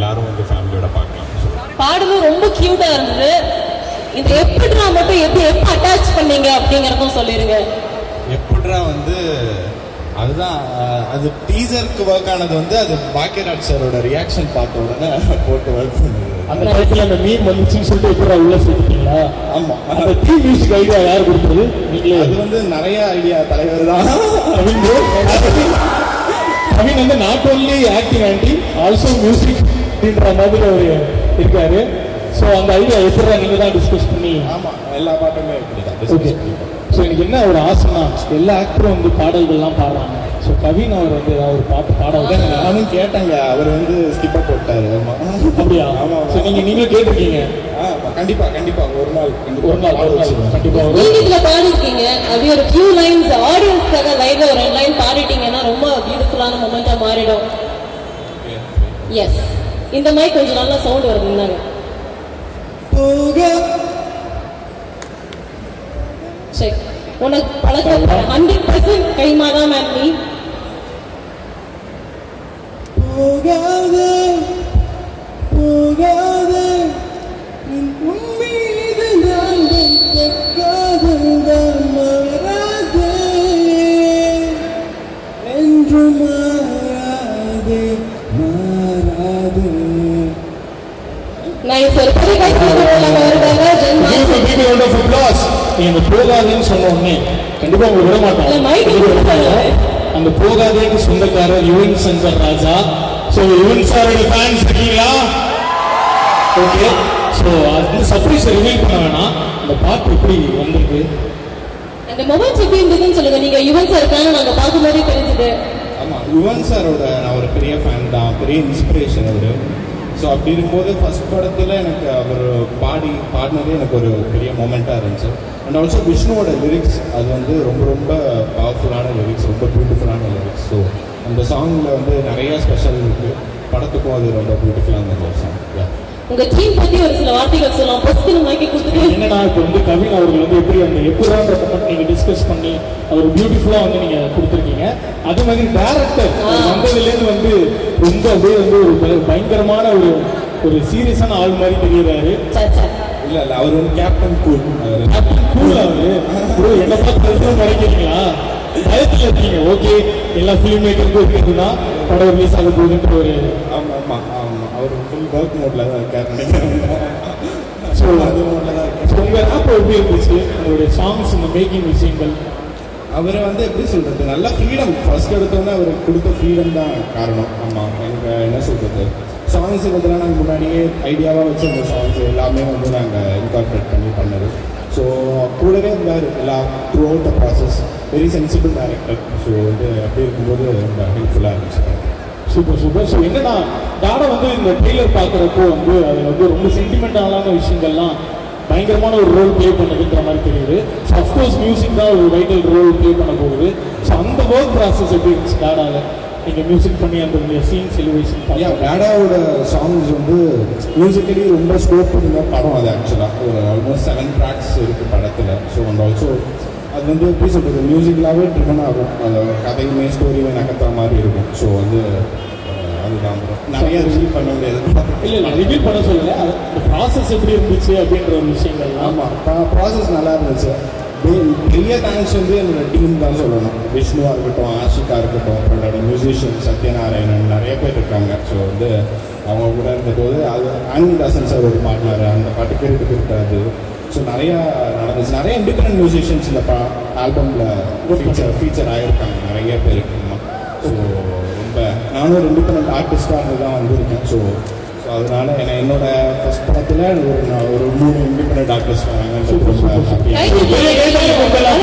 எல்லாரும் வந்து ஃபேமிலியோட பார்க்கலாம் ஸோ பாடலும் ரொம்ப கியூட்டா இருந்தது இது எப்படினா மட்டும் எப்படி எப்ப அட்டாச் பண்ணீங்க அப்படிங்கறதும் சொல்லிருங்க எப்படிரா வந்து அதுதான் அஹ், அது டீசருக்கு ஒர்க் ஆனது வந்து அது பாக்கியராஜ் சாரோட ரியாக்ஷன் பார்த்த உடனே போட்டு ஒர்க் பண்ணுது அந்த டயத்துல அந்த மீன் வந்துச்சுன்னு சொல்லிட்டு எப்படி உள்ள சேர்த்துட்டீங்களா ஆமா அந்த தீ மியூசிக் ஐடியா யார் கொடுத்தது நீங்களே அது வந்து நிறைய ஐடியா தலைவர் தான் கவின் bro. கவின் வந்து not only acting and also music அப்படின்ற மாதிரி அவர் இருக்காரு ஸோ அந்த ஐடியா எப்படி நீங்க தான் டிஸ்கஸ் பண்ணி ஆமா எல்லா பாட்டுமே இப்படிதான் ஓகே discuss பண்ணிப்போம். ஸோ எனக்கு என்ன ஒரு ஆசைனா எல்லா ஆக்டரும் வந்து பாடல்கள்லாம் பாடுறாங்க ஸோ கவின் அவர் வந்து ஏதாவது ஒரு பாட்டு பாட அதான் நானும் கேட்டேங்க அவர் வந்து ஸ்கிப்பா போட்டாரு ஆமா அப்படியா ஆமா ஸோ நீங்க நீங்களும் கேட்டிருக்கீங்க ஆமா கண்டிப்பா கண்டிப்பா ஒரு நாள் கண்டிப்பா ஒரு நாள் பாட ஒரு நாள் வச்சிருவேன். கண்டிப்பா ஒரு நீங்க இதுல பாடிருக்கீங்க அப்படியே ஒரு ஃபியூ லைன்ஸ் ஆடியன்ஸ்க்காக லைவ்ல ஒரு ரெண்டு லைன் பாடிட்டீங்கன்னா ரொம்ப பியூட்டிஃபுல்லான மொமெண்டா மாறிடும் எஸ் இந்த மாதிரி கொஞ்சம் நல்லா சவுண்ட் வருது இருந்தாங்க சரி உனக்கு பழக்கம் ஹண்ட்ரட் பர்சன்ட் கைமாதான் மேம் நீ போகாதே போகாதே உன் உன்மீது நான் வைத்த காதல்தான் மாறாதே என்று மாறாதே மாறாதே நைஸ் ஒரு பெரிய கை கொடுக்கறவங்க வருவாங்க ஜென்மா நீங்க இந்த போகாதேன்னு சொன்ன உடனே கண்டிப்பா உங்களை விட மாட்டோம் இல்ல, mic கொடுத்தாங்க. அந்த போகாதேக்கு சொந்தக்காரர் யுவன் சங்கர் ராஜா ஸோ யுவன் சாரோட ஃபேன்ஸ் இருக்கீங்களா ஓகே ஸோ அது சர்ப்ரைஸ் ரிவீல் பண்ண வேணாம் அந்த பாட்டு எப்படி வந்திருக்கு அந்த மொமெண்ட்ஸ் எப்படி இருந்ததுன்னு சொல்லுங்க நீங்க யுவன் சார் இருக்காங்க நாங்க பார்க்கும்போதே தெரிஞ்சது ஆமா யுவன் சாரோட நான் ஒரு பெரிய ஃபேன் தான் பெரிய இன்ஸ்பிரேஷன் அவரு ஸோ அப்படி இருக்கும்போது ஃபர்ஸ்ட் படத்தில் எனக்கு அவர் பாடி பாடினதே எனக்கு ஒரு பெரிய மூமெண்ட்டாக இருந்துச்சு அண்ட் ஆல்சோ விஷ்ணுவோட லிரிக்ஸ் அது வந்து ரொம்ப ரொம்ப பவர்ஃபுல்லான லிரிக்ஸ் ரொம்ப பியூட்டிஃபுல்லான லிரிக்ஸ் ஸோ அந்த சாங்கில் வந்து நிறைய ஸ்பெஷல் இருக்குது படத்துக்கும் அது ரொம்ப பியூட்டிஃபுல்லான ஒரு சாங் உங்க டீம் பத்தி ஒரு சில வார்த்தைகள் சொல்லலாம் ஃபர்ஸ்ட் மைக்கை கொடுத்துட்டு என்னன்னா இப்போ வந்து கவின் அவர்கள் வந்து எப்படி அந்த எப்படின்ற மட்டும் நீங்க டிஸ்கஸ் பண்ணி அவர் பியூட்டிஃபுல்லா வந்து நீங்க கொடுத்துருக்கீங்க அதே மாதிரி டேரக்டர் வந்ததுலேருந்து வந்து ரொம்ப அப்படியே வந்து ஒரு பய- பயங்கரமான ஒரு ஒரு சீரியஸான ஆள் மாதிரி தெரியுறாரு சே, சே. இல்லை இல்லை அவர் வந்து கேப்டன் கூல் அவர் கூல் அவரு bro, என்ன பார்த்து எதுவும் நினைக்கிறீங்களா பயத்துல இருக்கீங்க ஓகே எல்லா ஃபிலிம் மேக்கருக்கும் இருக்கிறதுனா படம் ரிலீஸ் ஆக போகுதுன்ற ஒரு ஆமாம் ஆமாம் ஆமாம் அவர் ஃபுல் ஒர்க் மோடில் தான் இருக்கார் நினைக்கிறேன் ஸோ அது மோடில் தான் இருக்கார் ஸோ உங்க ஆப் எப்படி இருந்துச்சு உங்களுடைய சாங்ஸ் இந்த மேக்கிங் விஷயங்கள் அவர் வந்து எப்படி சொல்றது நல்ல ஃப்ரீடம் ஃபர்ஸ்ட் எடுத்தோன்னே அவர் கொடுத்த ஃப்ரீடம் தான் காரணம் ஆமாம் எனக்கு என்ன சொல்றது சாங்ஸ் இதெல்லாம் நாங்கள் முன்னாடியே ஐடியாவாக வச்சிருந்த சாங்ஸ் எல்லாமே வந்து நாங்கள் இன்கார்பரேட் பண்ணி பண்ணது ஸோ கூடவே இருந்தார் எல்லா throughout the process very sensible director so வந்து அப்படி இருக்கும்போது ரொம்ப ஹெல்ப்ஃபுல்லாக இருந்துச்சு சூப்பர் சூப்பர் ஸோ என்னன்னா டாடா வந்து இந்த ட்ரெய்லர் பார்க்குறப்போ வந்து அது வந்து ரொம்ப சென்டிமெண்டலான விஷயங்கள்லாம் பயங்கரமான ஒரு ரோல் ப்ளே பண்ணுதுன்ற மாதிரி தெரியுது ஸோ அஃப்கோர்ஸ் மியூசிக் தான் ஒரு வைட்டல் ரோல் ப்ளே பண்ண போகுது ஸோ அந்த ஒர்க் ப்ராசஸ் எப்படி இருந்துச்சு டாடாவில் நீங்கள் மியூசிக் பண்ணி அந்த சீன் செலிவேஷன் ஐயா பேடாவோட சாங்ஸ் வந்து மியூசிக்கலி ரொம்ப ஸ்கோப் இருந்த படம் அது ஆக்சுவலாக ஒரு ஆல்மோஸ்ட் செவன் ட்ராக்ஸ் இருக்குது படத்தில் ஸோ அண்ட் ஆல்சோ அது வந்து எப்படி சொல்கிறது மியூசிக்கலாகவே ட்ரிவன் ஆகும் அந்த கதையுமே ஸ்டோரியுமே நகர்த்துற மாதிரி இருக்கும் ஸோ வந்து அஹ், அதுதான் bro. நிறைய ரிசீவ் பண்ண முடியாது இல்லை இல்லை ரிவீல் பண்ண சொல்லல அது அந்த ப்ராசஸ் எப்படி இருந்துச்சு அப்படின்ற ஒரு விஷயங்கள்லாம் ஆமாம் ப்ராசஸ் நல்லா இருந்துச்சு பெ- பெரிய தேங்க்ஸ் வந்து என்னோட டீம் தான் சொல்லணும் விஷ்ணுவாக இருக்கட்டும் ஆஷிகா இருக்கட்டும் அப்புறம் என்னோட மியூசிஷியன் சத்யநாராயணன் நிறைய பேர் இருக்காங்க ஸோ வந்து அவங்க கூட இருந்தபோது அது ஆனந்தாசன் சார் ஒரு பாடினார் அந்த பாட்டு கேட்டு இருக்காது ஸோ நிறையா நடந்துச்சு நிறைய இண்டிபெண்ட் மியூசிஷியன்ஸ் இந்த பா ஆல்பமில் ஃபீச்சர் ஃபீச்சர் ஆகிருக்காங்க நிறைய பேர் ஸோ ரொம்ப நானும் ஒரு இண்டிபெண்ட் ஆர்டிஸ்டாக இருந்து தான் வந்திருக்கேன் ஸோ ஸோ அதனால என்ன என்னோட ஃபர்ஸ்ட் படத்தில் ஒரு நான் ஒரு மூணு இண்டிபெண்ட் ஆர்டிஸ்ட் வராங்கன்றது ரொம்ப ஹாப்பியாக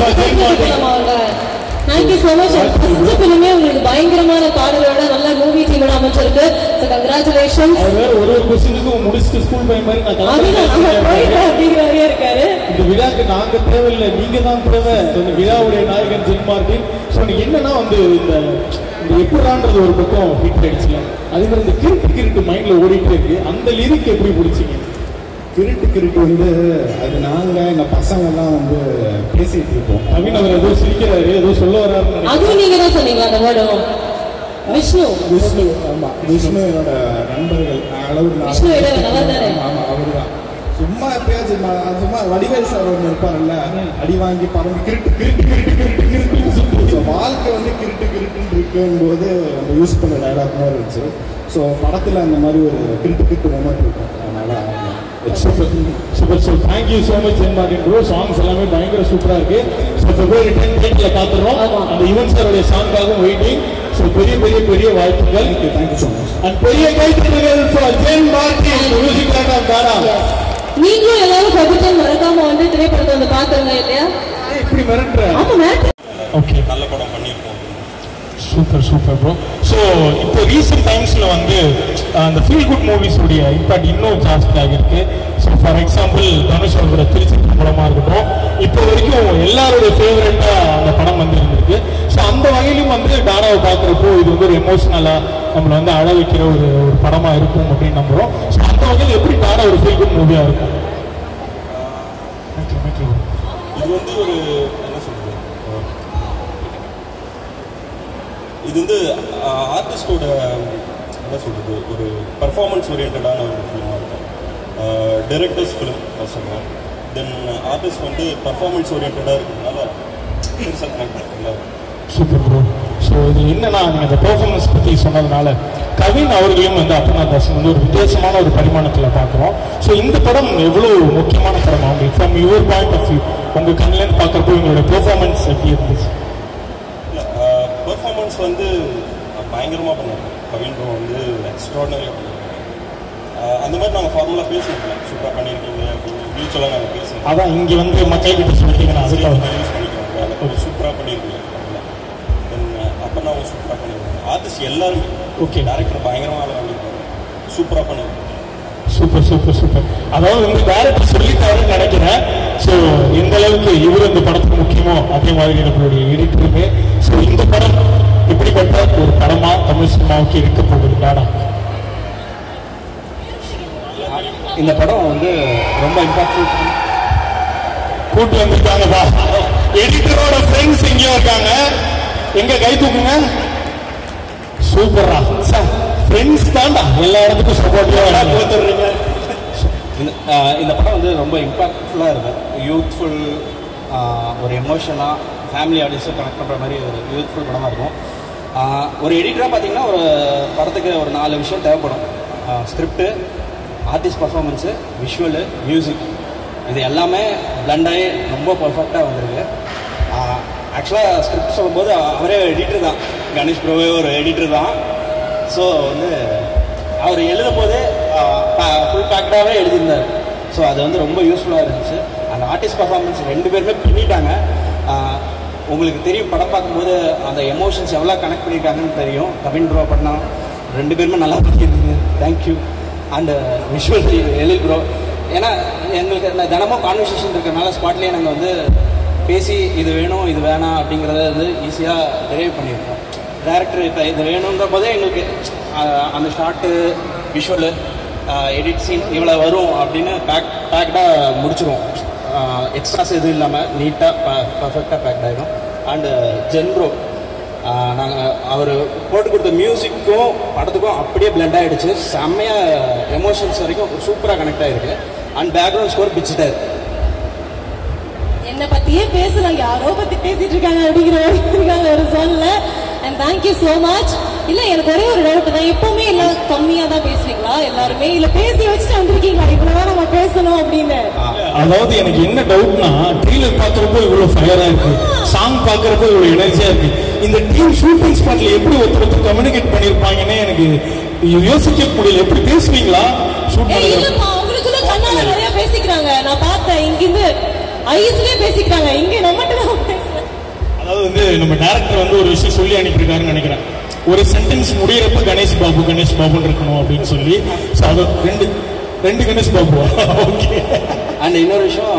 தேங்க்யூ ஸோ மச் ஃபர்ஸ்ட் ஃபிலிமே உங்களுக்கு பயங்கரமான பாடலோட நல்ல மூவி டீமோட அமைச்சிருக்கு ஸோ கங்க்ராச்சுலேஷன்ஸ் அவர் வேற ஒரு ஒரு கொஸ்டினுக்கும் முடிச்சுட்டு ஸ்கூல் பையன் மாதிரி நான் அதுதான் நம்ம கிளம்புறேன் போயிட்டோம் அப்படிங்கிற மாதிரியே இருக்காரு இந்த விழாக்கு நாங்க தேவையில்லை நீங்க தான் தேவை So, இந்த விழாவுடைய நாயகன் ஜென் மார்டின் ஸோ என்னன்னா வந்து இந்த இந்த எப்படான்றது ஒரு பக்கம் ஹிட் ஆயிடுச்சுல அதே மாதிரி இந்த கிரிட்டு கிரிட்டு மைண்ட்ல ஓடிட்டு இருக்கு அந்த லிரிக் எப்படி பிடிச்சிங்க கிருட்டு கிருட்டு வந்து அது நாங்கள் எங்கள் பசங்கள்லாம் வந்து பேசிகிட்டு இருக்கோம் நவீன் அவர் ஏதோ சிரிக்கிறாரு ஏதோ சொல்ல வர்றாருன்னு நினைக்கிறேன் அதுவும் நீங்க தான் சொன்னீங்க அந்த வேர்டும் விஷ்ணு விஷ்ணு ஆமா விஷ்ணு என்னோட நண்பர்கள் அளவு விஷ்ணு இளையவன், அவர்தானே? ஆமா அவர்தான் சும்மா எப்பயாச்சும் ம- சும்மா வடிவேல் சார் ஒன்று இருப்பார்ல அடி வாங்கி பறந்து கிருட்டு கிருட்டு கிருட்டு கிருட்டு கிருட்டு ஸோ வாழ்க்கை வந்து கிருட்டு கிருட்டுன்னு இருக்குன்னு போது நம்ம யூஸ் பண்ண டைலாக் மாதிரி இருந்துச்சு ஸோ படத்தில் அந்த மாதிரி ஒரு கிருட்டு கிருட்டு மொமெண்ட் இருக்கும் அதனால super super so thank you so much என் மார்டின் ப்ரோ சாங்ஸ் எல்லாமே பயங்கர சூப்பராக இருக்கு ஸோ பிப்ரவரி டென் டேட்டில் காத்துறோம் ஆமா. அந்த யுவன் சாருடைய சாங்காகவும் வெயிட்டிங் ஸோ பெரிய பெரிய பெரிய வாழ்த்துக்கள் thank you thank you so much and பெரிய கைத்தட்டுகள் for Jen Martin music director தாரா நீங்களும் எல்லாரும் ஃபர்பிட்டன் மறக்காம வந்து திரைப்படத்தை வந்து பாத்துருங்க இல்லையா இப்படி மிரட்டுற ஆமா மேட் ஓகே நல்ல படம் பண்ணியிருக்கோம் சூப்பர் சூப்பர் ப்ரோ ஸோ இப்போ ரீசெண்ட் டைம்ஸில் வந்து அஹ், அந்த ஃபீல் குட் மூவிஸுடைய இம்பாக்ட் இன்னும் ஜாஸ்தியாக இருக்கு ஸோ ஃபார் எக்ஸாம்பிள் தனுஷ் அவரோட திருச்சி படமாக இருக்கட்டும் இப்போ வரைக்கும் எல்லாரோட ஃபேவரட்டாக அந்த படம் வந்து இருந்திருக்கு ஸோ அந்த வகையிலும் வந்து டாடாவை பார்க்குறப்போ இது வந்து ஒரு எமோஷ்னலாக நம்மளை வந்து அழ வைக்கிற ஒரு ஒரு படமாக இருக்கும் அப்படின்னு நம்புகிறோம் ஸோ அந்த வகையில் எப்படி டாடா ஒரு ஃபீல் குட் மூவியாக இருக்கும் Michael, Michael. இது வந்து ஒரு என்ன சொல்றது இது வந்து ஆர்டிஸ்டோட என்ன சொல்றது ஒரு பர்ஃபார்மன்ஸ் ஓரியன்டான ஒரு ஃபிலிமாக இருக்கும் directors film first of all then artist வந்து பர்ஃபார்மன்ஸ் ஓரியன்டாக இருக்கிறதுனால பெருசாக கனெக்ட் பண்ணல சூப்பர் ப்ரோ ஸோ இது என்னன்னா நீங்கள் அந்த பெர்ஃபார்மன்ஸ் பற்றி சொன்னதுனால கவின் அவர்களையும் வந்து அப்பனா தாசன் வந்து ஒரு வித்தியாசமான ஒரு பரிமாணத்தில் பார்க்குறோம் ஸோ இந்த படம் எவ்வளோ முக்கியமான படம் அவங்களுக்கு from your point of view உங்கள் கண்ணிலேருந்து பார்க்குறப்போ உங்களோட பெர்ஃபார்மன்ஸ் எப்படி இருந்துச்சு பெர்ஃபார்மன்ஸ் வந்து பயங்கரமாக பண்ணியிருக்கோம் கவின் ப்ரோ வந்து எக்ஸ்ட்ராடனரியாக பண்ணியிருக்காங்க அஹ் அந்த மாதிரி நாங்கள் ஃபார்முலாக பேசியிருக்கோம் சூப்பராக பண்ணியிருக்கீங்க அப்படின்னு மியூச்சுவலாக நாங்கள் பேசியிருக்கோம் அதான் இங்கே வந்து மக்கள்கிட்ட சொல்லிட்டீங்கன்னா அதுக்காக யூஸ் பண்ணிக்கிறாங்க அதை கொஞ்சம் சூப்பராக பண்ணியிருக்கீங்க தென் அப்போ அவங்க சூப்பராக பண்ணியிருக்காங்க ஆர்டிஸ்ட் எல்லாருமே Okay. டேரக்டர் பயங்கரமாக வேலை பண்ணியிருக்காங்க சூப்பராக பண்ணியிருக்காங்க சூப்பர் சூப்பர் சூப்பர் அதாவது வந்து டேரக்டர் சொல்லிட்டாருன்னு நினைக்கிறேன் ஸோ எந்த அளவுக்கு இவர் இந்த படத்துக்கு முக்கியமோ அதே மாதிரி நம்மளுடைய எடிட்டருமே ஸோ இந்த படம் இப்படிப்பட்ட ஒரு படமா தமிழ் சினிமாவுக்கு இருக்க போகுது டாடா இந்த படம் வந்து ரொம்ப இம்பாக்ட்ஃபுல் கூட்டு வந்திருக்காங்கப்பா எடிட்டரோட ஃப்ரெண்ட்ஸ் எங்கேயோ இருக்காங்க எங்க கை தூக்குங்க சூப்பர்ரா சார் ஃப்ரெண்ட்ஸ் தான்டா எல்லா இடத்துக்கும் சப்போர்ட்டிவா கொடுத்துட்றீங்க இந்த ஆஹ் இந்த படம் வந்து ரொம்ப இம்பாக்ட்ஃபுல்லாக இருக்கும் யூத்ஃபுல் ஒரு எமோஷனாக ஃபேமிலி ஆடியன்ஸை கனெக்ட் பண்ணுற மாதிரி ஒரு யூத்ஃபுல் படமாக இருக்கும் ஆஹ் ஒரு எடிட்டராக பார்த்தீங்கன்னா ஒரு படத்துக்கு ஒரு நாலு விஷயம் தேவைப்படும் script artist performance visual music இது எல்லாமே blend ஆகி ரொம்ப பர்ஃபெக்டாக வந்திருக்கு ஆக்சுவலாக ஸ்கிரிப்ட் சொல்லும்போது அவரே எடிட்டர் தான் கணேஷ் ப்ரோவே ஒரு எடிட்டர் தான் ஸோ வந்து அவர் எழுதும் போதே ஃபுல் பேக்டாகவே எழுதியிருந்தார் ஸோ அது வந்து ரொம்ப யூஸ்ஃபுல்லாக இருந்துச்சு அந்த ஆர்டிஸ்ட் பர்ஃபார்மன்ஸ் ரெண்டு பேருமே பண்ணிட்டாங்க ஆஹ் உங்களுக்கு தெரியும் படம் பார்க்கும்போது அந்த எமோஷன்ஸ் எவ்வளோ கனெக்ட் பண்ணியிருக்காங்கன்னு தெரியும் கவின் ப்ரோ பண்ணா ரெண்டு பேருமே நல்லா பண்ணியிருந்தீங்க thank you and visual Ezhil bro ஏன்னா எங்களுக்கு இந்த தினமும் கான்வர்சேஷன் இருக்கிறனால ஸ்பாட்லேயே நாங்கள் வந்து பேசி இது வேணும் இது வேணாம் அப்படிங்கிறத வந்து ஈஸியாக டெரைவ் பண்ணியிருக்கோம் டேரக்டர் இப்போ இது வேணுன்ற போதே எங்களுக்கு ஆஹ், அந்த ஷார்ட்டு விஷுவலு எடிட் சீன் இவ்வளோ வரும் அப்படின்னு பேக் பேக்டாக முடிச்சிருவோம் எக்ஸ்ட்ராஸ் எதுவும் இல்லாமல் நீட்டாக பர்ஃபெக்டாக பேக்ட் ஆகிடும் அண்டு ஜென்ப்ரோ நாங்கள் அவர் போட்டு கொடுத்த மியூசிக்கும் படத்துக்கும் அப்படியே பிளெண்ட் ஆகிடுச்சு செம்மையாக எமோஷன்ஸ் வரைக்கும் சூப்பராக கனெக்ட் ஆகிருக்கு அண்ட் பேக்ரவுண்ட் ஸ்கோர் பிச்சுட்டார் என்னை பத்தியே பேசலாம் யாரோ பத்தி பேசிட்டு இருக்காங்க அப்படிங்கிற மாதிரி இருக்காங்க ஒரு சோன்ல அண்ட் தேங்க்யூ ஸோ மச் இல்ல எனக்கு ஒரே ஒரு டவுட் தான் எப்பவுமே எல்லாம் கம்மியா தான் பேசுவீங்களா எல்லாருமே இல்ல பேசி வச்சுட்டு வந்திருக்கீங்களா இவ்வளவுதான் நம்ம பேசணும் அப்படின்னு அதாவது எனக்கு என்ன டவுட்னா ட்ரெய்லர் பார்க்குறப்போ இவ்வளோ ஃபயராக இருக்கு சாங் பார்க்குறப்போ இவ்வளோ எனர்ஜியாக இருக்கு இந்த டீம் ஷூட்டிங் ஸ்பாட்ல எப்படி ஒருத்தர் ஒருத்தர் கம்யூனிகேட் பண்ணியிருப்பாங்கன்னு எனக்கு யோசிக்க முடியல எப்படி பேசுவீங்களா ஷூட் ஏய் பண்ணுறது இல்லப்பா அவங்களுக்குள்ள கண்ணால நிறைய பேசிக்கிறாங்க நான் பார்த்தேன் இங்கிருந்து ஐஸ்லயே பேசிக்கிறாங்க இங்க நம்மகிட்ட தான் பேசுறேன் அதாவது வந்து நம்ம டேரக்டர் வந்து ஒரு விஷயம் சொல்லி அனுப்பியிருக்காருன்னு நினைக்கிறேன் ஒரு சென்டென்ஸ் முடியிறப்ப கணேஷ் பாபு கணேஷ் பாபுன்னு இருக்கணும் அப்படின்னு சொல்லி ஸோ அது ரெண்டு ரெண்டு கணேஷ் பாபுவா ஓகே அண்ட் இன்னொரு விஷயம்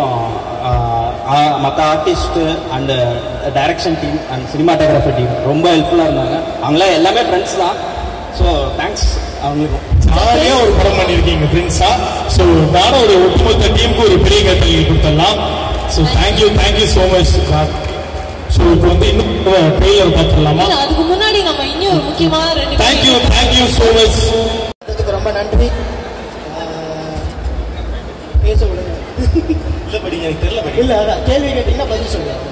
மற்ற artist and direction team and cinematography team ரொம்ப ஹெல்ப்ஃபுல்லாக இருந்தாங்க அவங்களாம் எல்லாமே ஃப்ரெண்ட்ஸ் தான் ஸோ தேங்க்ஸ் அவங்களுக்கும் ஜாலியாக ஒரு படம் பண்ணியிருக்கீங்க ஃப்ரெண்ட்ஸா ஸோ நாடோட ஒட்டுமொத்த டீமுக்கு ஒரு பெரிய கட்டளை கொடுத்துடலாம் so thank you thank you so much so இப்போ வந்து இன்னும் ட்ரெய்லர் பார்த்துடலாமா இல்ல அதுக்கு முன்னாடி நம்ம இன்னும் ஒரு முக்கியமான ஸோ மச் அதுக்கு ரொம்ப நன்றி ஆஹ், பேச விடுங்க இல்லை படிங்க எனக்கு தெரியல படி இல்ல அதான் கேள்வி கேட்டீங்கன்னா பதில் சொல்லுங்க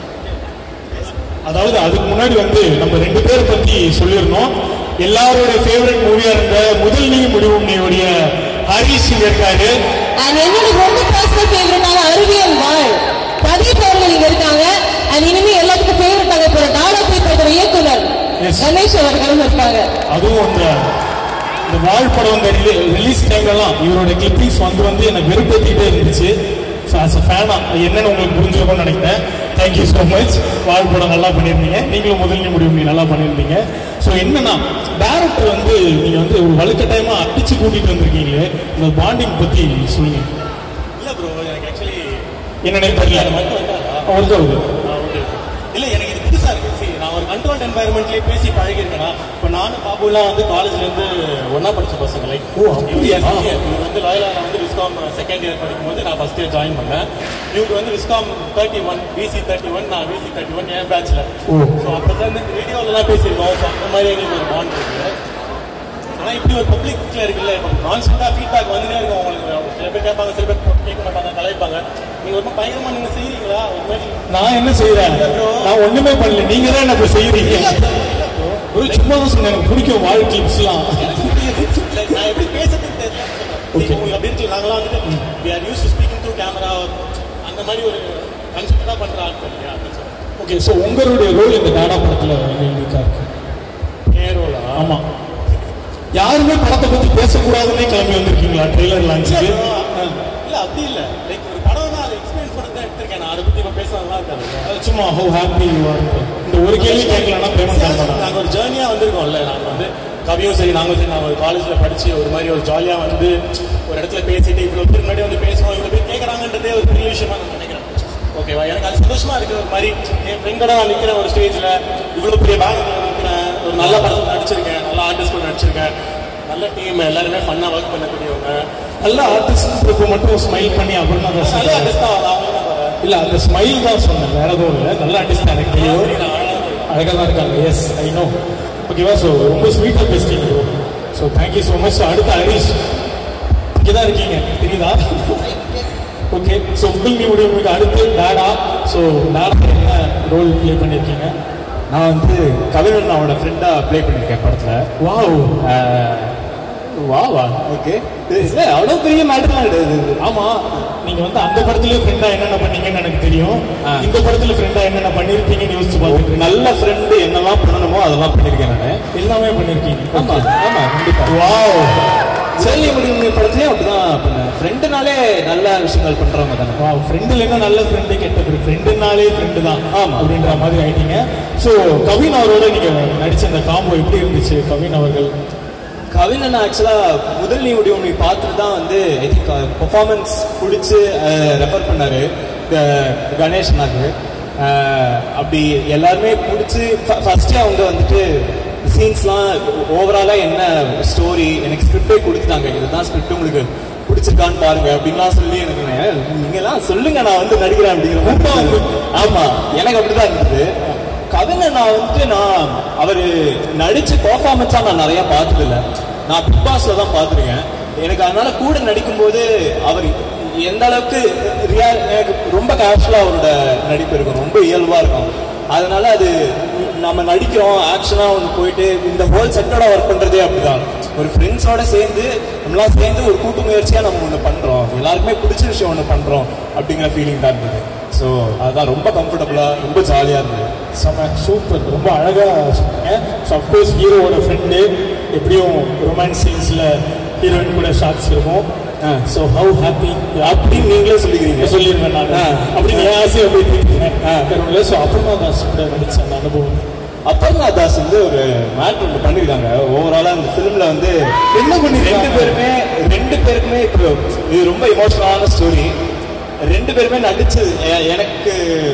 அதாவது அதுக்கு முன்னாடி வந்து நம்ம ரெண்டு பேரை பத்தி சொல்லியிருந்தோம் எல்லாரோட ஃபேவரட் மூவியா இருந்த முதல் நீ முடிவும் நீடைய ஹரிஷ் இங்க இருக்காரு அண்ட் என்னோட ரொம்ப பர்சனல் ஃபேவரட்டான அறிவியல் வாழ் பிரதீப் அவர்கள் இங்க இருக்காங்க அண்ட் இனிமே எல்லாத்துக்கும் ஃபேவரட் ஆக போற டாடா பேப்பர் இயக்குனர் Yes. கணேஷ் அவர்களும் இருக்காங்க அதுவும் அந்த இந்த வாழ் படம் அந்த ரிலீஸ் டைம்லலாம் இவரோட கிளிப்பிங்ஸ் வந்து வந்து எனக்கு வெறுப்பேற்றிட்டே இருந்துச்சு ஸோ ஆஸ் அ ஃபேனா என்னன்னு உங்களுக்கு புரிஞ்சிருக்கும்னு நினைக்கிறேன் தேங்க்யூ ஸோ மச் வாழ் படம் நல்லா பண்ணியிருந்தீங்க நீங்களும் முதல் நீ முடிவு நீ நல்லா பண்ணியிருந்தீங்க ஸோ என்னன்னா டேரக்டர் வந்து நீங்கள் வந்து ஒரு வலுக்கட்டாயமாக அடிச்சு கூட்டிகிட்டு வந்திருக்கீங்களே இந்த பாண்டிங் பற்றி சொல்லுங்க இல்லை ப்ரோ எனக்கு ஆக்சுவலி என்னன்னே தெரியல மட்டும் வந்தாரா அவருக்கு அவரு ஓகே இல்லை எனக்கு இது புதுசாக இருக்கு சரி நான் ஒரு கண்ட்ரோல்ட் என்வாயர்மெண்ட்லேயே பேசி பழகிருக்கேனா இப்போ நானும் பாபுலாம் வந்து காலேஜ்லேருந்து ஒன்றா படிச்ச பசங்க லைக் ஓ, அப்படியா? இவர் வந்து லாயலாவில் வந்து விஸ்காம் செகண்ட் இயர் படிக்கும்போது நான் ஃபஸ்ட் இயர் ஜாயின் பண்ணேன் இவங்க வந்து viscom thirty one PC thirty one நான் பிசி தேர்ட்டி ஒன் என் பேட்சில் ஓ. ஸோ அப்போ தான் வீடியோலலாம் பேசியிருக்கோம் ஸோ அந்த மாதிரி எங்களுக்கு ஒரு பாண்ட் இருக்குது ஆனால் இப்படி ஒரு பப்ளிக்ல இருக்குல்ல இப்போ கான்ஸ்டன்டாக ஃபீட்பேக் வந்துட்டே இருக்கும் உங்களுக்கு சில பேர் கேட்பாங்க சில பேர் கேட்க மாட்டாங்க கலாய்ப்பாங்க நீங்கள் ரொம்ப பயங்கரமாக நீங்கள் செய்கிறீங்களா ஒரு மாதிரி நான் என்ன செய்யறேன் நான் ஒண்ணுமே பண்ணல நீங்க தான் எனக்கு செய்யறீங்க ஒரு சும்மா தான் சொன்னேன் எனக்கு பிடிக்கும் வாழ் கிளிப்ஸ்லாம் எனக்கு புரியுது Like, நான் எப்படி பேசுறதுன்னு தெரியல Okay. உங்களுக்கு அப்படி இருக்கு நாங்களாம் வந்துட்டு we are used to speaking through camera அந்த மாதிரி ஒரு கன்செப்டாக பண்ணுற ஆட்கள் இல்லையா அப்படின்னு சொல்றேன். ஓகே ஸோ உங்களுடைய ரோல் இந்த டாடா படத்துல எங்களுக்கா இருக்கு ஹேரோலா ஆமா யாருமே படத்தை பத்தி பேசக்கூடாதுன்னே கிளம்பி வந்திருக்கீங்களா ட்ரெய்லர் லான்ச்சுக்கு இல்ல அப்படி இல்ல லைக் ஒரு படம் தான் அதை எக்ஸ்பீரியன்ஸ் பண்ணி தான் எடுத்திருக்கேன் நான் அதை பத்தி இப்போ பேசுறதுலாம் இருக்காது சும்மா ஹோ ஹாப்பி யூ ஆர் இந்த ஒரு கேள்வி கேட்கலன்னா பேமெண்ட் தர மாட்டாங்க நாங்கள் ஒரு ஜேர்னியாக வந்திருக்கோம்ல நாங்கள் வந்து கவியும் சரி நாங்களும் சரி நாங்கள் ஒரு காலேஜில் படித்து ஒரு மாதிரி ஒரு ஜாலியாக வந்து ஒரு இடத்துல பேசிட்டு இவ்வளோ பேர் முன்னாடி வந்து பேசுவோம் இவ்வளோ பேர் கேட்குறாங்கன்றதே ஒரு பெரிய விஷயமா நான் நினைக்கிறேன் ஓகேவா எனக்கு அது சந்தோஷமா இருக்கு ஒரு மாதிரி என் ஃப்ரெண்டோட நான் நிற்கிறேன் ஒரு ஸ்டேஜில் இவ்வளோ பெரிய பேங்க் நிற்கிறேன் ஒரு நல்ல படத்தில் நடிச்சிருக்கேன் நல்ல ஆர்டிஸ்ட் கூட நடிச்சிருக்கேன் நல்ல டீம் எல்லாருமே ஃபன்னாக ஒர்க் பண்ணக்கூடியவங்க நல்ல ஆர்டிஸ்ட் இப்போ மட்டும் ஸ்மைல் பண்ணி அப்புறம் தான் நல்ல சொன்னேன். ஆர்டிஸ்ட் தான் அவங்களும் தான் வரேன் இல்ல அந்த ஸ்மைல் தான் சொன்னேன் வேற எதுவும் இல்லை நல்ல ஆர்டிஸ்ட் எனக்கு தெரியும் அழகாக தான் இருக்காங்க எஸ் ஐ நோ ஓகேவா ஸோ ரொம்ப ஸ்வீட்டாக பேசுறீங்க bro so thank you so much அடுத்த ஹரிஷ் இங்கே தான் இருக்கீங்க தெரியுதா ஓகே ஸோ முதல் நீ உங்களுக்கு அடுத்து டாடா ஸோ டாடா என்ன ரோல் ப்ளே பண்ணியிருக்கீங்க நான் வந்து கவிஞனோட ஃப்ரெண்டாக ப்ளே பண்ணியிருக்கேன் படத்தில் வாவ் வாவா ஓகே இல்லை அவ்வளோ பெரிய மேட்டர்லாம் கிடையாது இது. ஆமா நீங்க வந்து அந்த படத்துலயே ஃப்ரெண்டா என்னென்ன பண்ணீங்கன்னு எனக்கு தெரியும் ஆ. இந்த படத்துல ஃப்ரெண்டா என்னென்ன பண்ணிருப்பீங்கன்னு யோசிச்சு பார்த்துட்டு நல்ல ஃப்ரெண்டு என்னெல்லாம் பண்ணணுமோ அதெல்லாம் பண்ணியிருக்கேன் நான் எல்லாமே பண்ணிருக்கீங்க ஆமா ஆமா கண்டிப்பா வாவ் செல்வி முடியும் படத்துலயும் அப்படிதான் பண்ணேன் ஃப்ரெண்டுனாலே நல்ல விஷயங்கள் பண்றவங்க தானே வா ஃப்ரெண்டுல என்ன நல்ல ஃப்ரெண்டு கெட்ட ஃப்ரெண்டு ஃப்ரெண்டுனாலே ஃப்ரெண்டு தான் ஆமா. அப்படின்ற மாதிரி ஆயிட்டீங்க ஸோ கவின் அவரோட நீங்க நடிச்ச அந்த காம்போ எப்படி இருந்துச்சு கவின் அவர்கள் கவின் ஆக்சுவலா முதல் நீ முடியும் நீ பார்த்துட்டு தான் வந்து ஐ திங்க் பெர்ஃபார்மன்ஸ் பிடிச்சி ரெஃபர் பண்ணாரு அஹ், கணேஷ் அண்ணாக்கு அஹ், அப்படி எல்லாருமே பிடிச்சி ஃபர்ஸ்டே அவங்க வந்துட்டு சீன்ஸ்லாம் ஓவராலாக என்ன ஸ்டோரி எனக்கு ஸ்கிரிப்டே கொடுத்துட்டாங்க இதுதான் ஸ்கிரிப்ட் உங்களுக்கு பிடிச்சிருக்கான்னு பாருங்க அப்படின்லாம் சொல்லி எனக்கு நீங்கெல்லாம் சொல்லுங்க நான் வந்து நடிக்கிறேன் அப்படிங்கிற மாதிரி ஆமா எனக்கு அப்படிதான் இருந்தது கவினை நான் வந்துட்டு நான் அவர் நடிச்சு பெர்ஃபார்மன்ஸா நான் நிறைய பார்த்தது இல்ல நான் பிக் பாஸ்ல தான் பார்த்துருக்கேன் எனக்கு அதனால கூட நடிக்கும்போது அவர் எந்த அளவுக்கு ரியா எனக்கு ரொம்ப கேஷுவலா அவரோட நடிப்பு இருக்கும் ரொம்ப இயல்பா இருக்கும் அதனால அது நம்ம நடிக்கிறோம் ஆக்ஷனா ஒன்று போயிட்டு இந்த ஹோல் செட்டோட ஒர்க் பண்றதே அப்படிதான் ஒரு ஃப்ரெண்ட்ஸோட சேர்ந்து நம்மளாம் சேர்ந்து ஒரு கூட்டு முயற்சியா நம்ம ஒன்று பண்றோம் எல்லாருக்குமே பிடிச்ச விஷயம் ஒன்று பண்றோம் அப்படிங்கிற ஃபீலிங் தான் இருந்தது ஸோ அதுதான் ரொம்ப கம்ஃபர்டபுளா ரொம்ப ஜாலியா இருந்தது செம சூப்பர் ரொம்ப அழகா சொன்னீங்க ஸோ அஃப்கோர்ஸ் ஹீரோவோட ஃப்ரெண்டு எப்படியும் ரொமான்ஸ் சீன்ஸில் ஹீரோயின் கூட ஷார்ட்ஸ் இருக்கும் ஸோ ஹவு ஹாப்பி அப்படின்னு நீங்களே சொல்லிக்கிறீங்க சொல்லிடுவேன் நான் ஆ. அப்படி என் ஆசையை போய் தீர்த்துக்கிறேன் ஸோ அப்புறமா தாஸ் கூட நடிச்ச அந்த அனுபவம் அப்பர்ணா தாஸ் வந்து ஒரு மேட்ரு ஒன்று பண்ணிருக்காங்க ஓவராலா இந்த ஃபிலிம்ல வந்து என்ன பண்ணிருக்காங்க? ரெண்டு பேருமே ரெண்டு பேருக்குமே இப்போ இது ரொம்ப இமோஷனலான ஸ்டோரி ரெண்டு பேருமே நடிச்சு எ- எனக்கு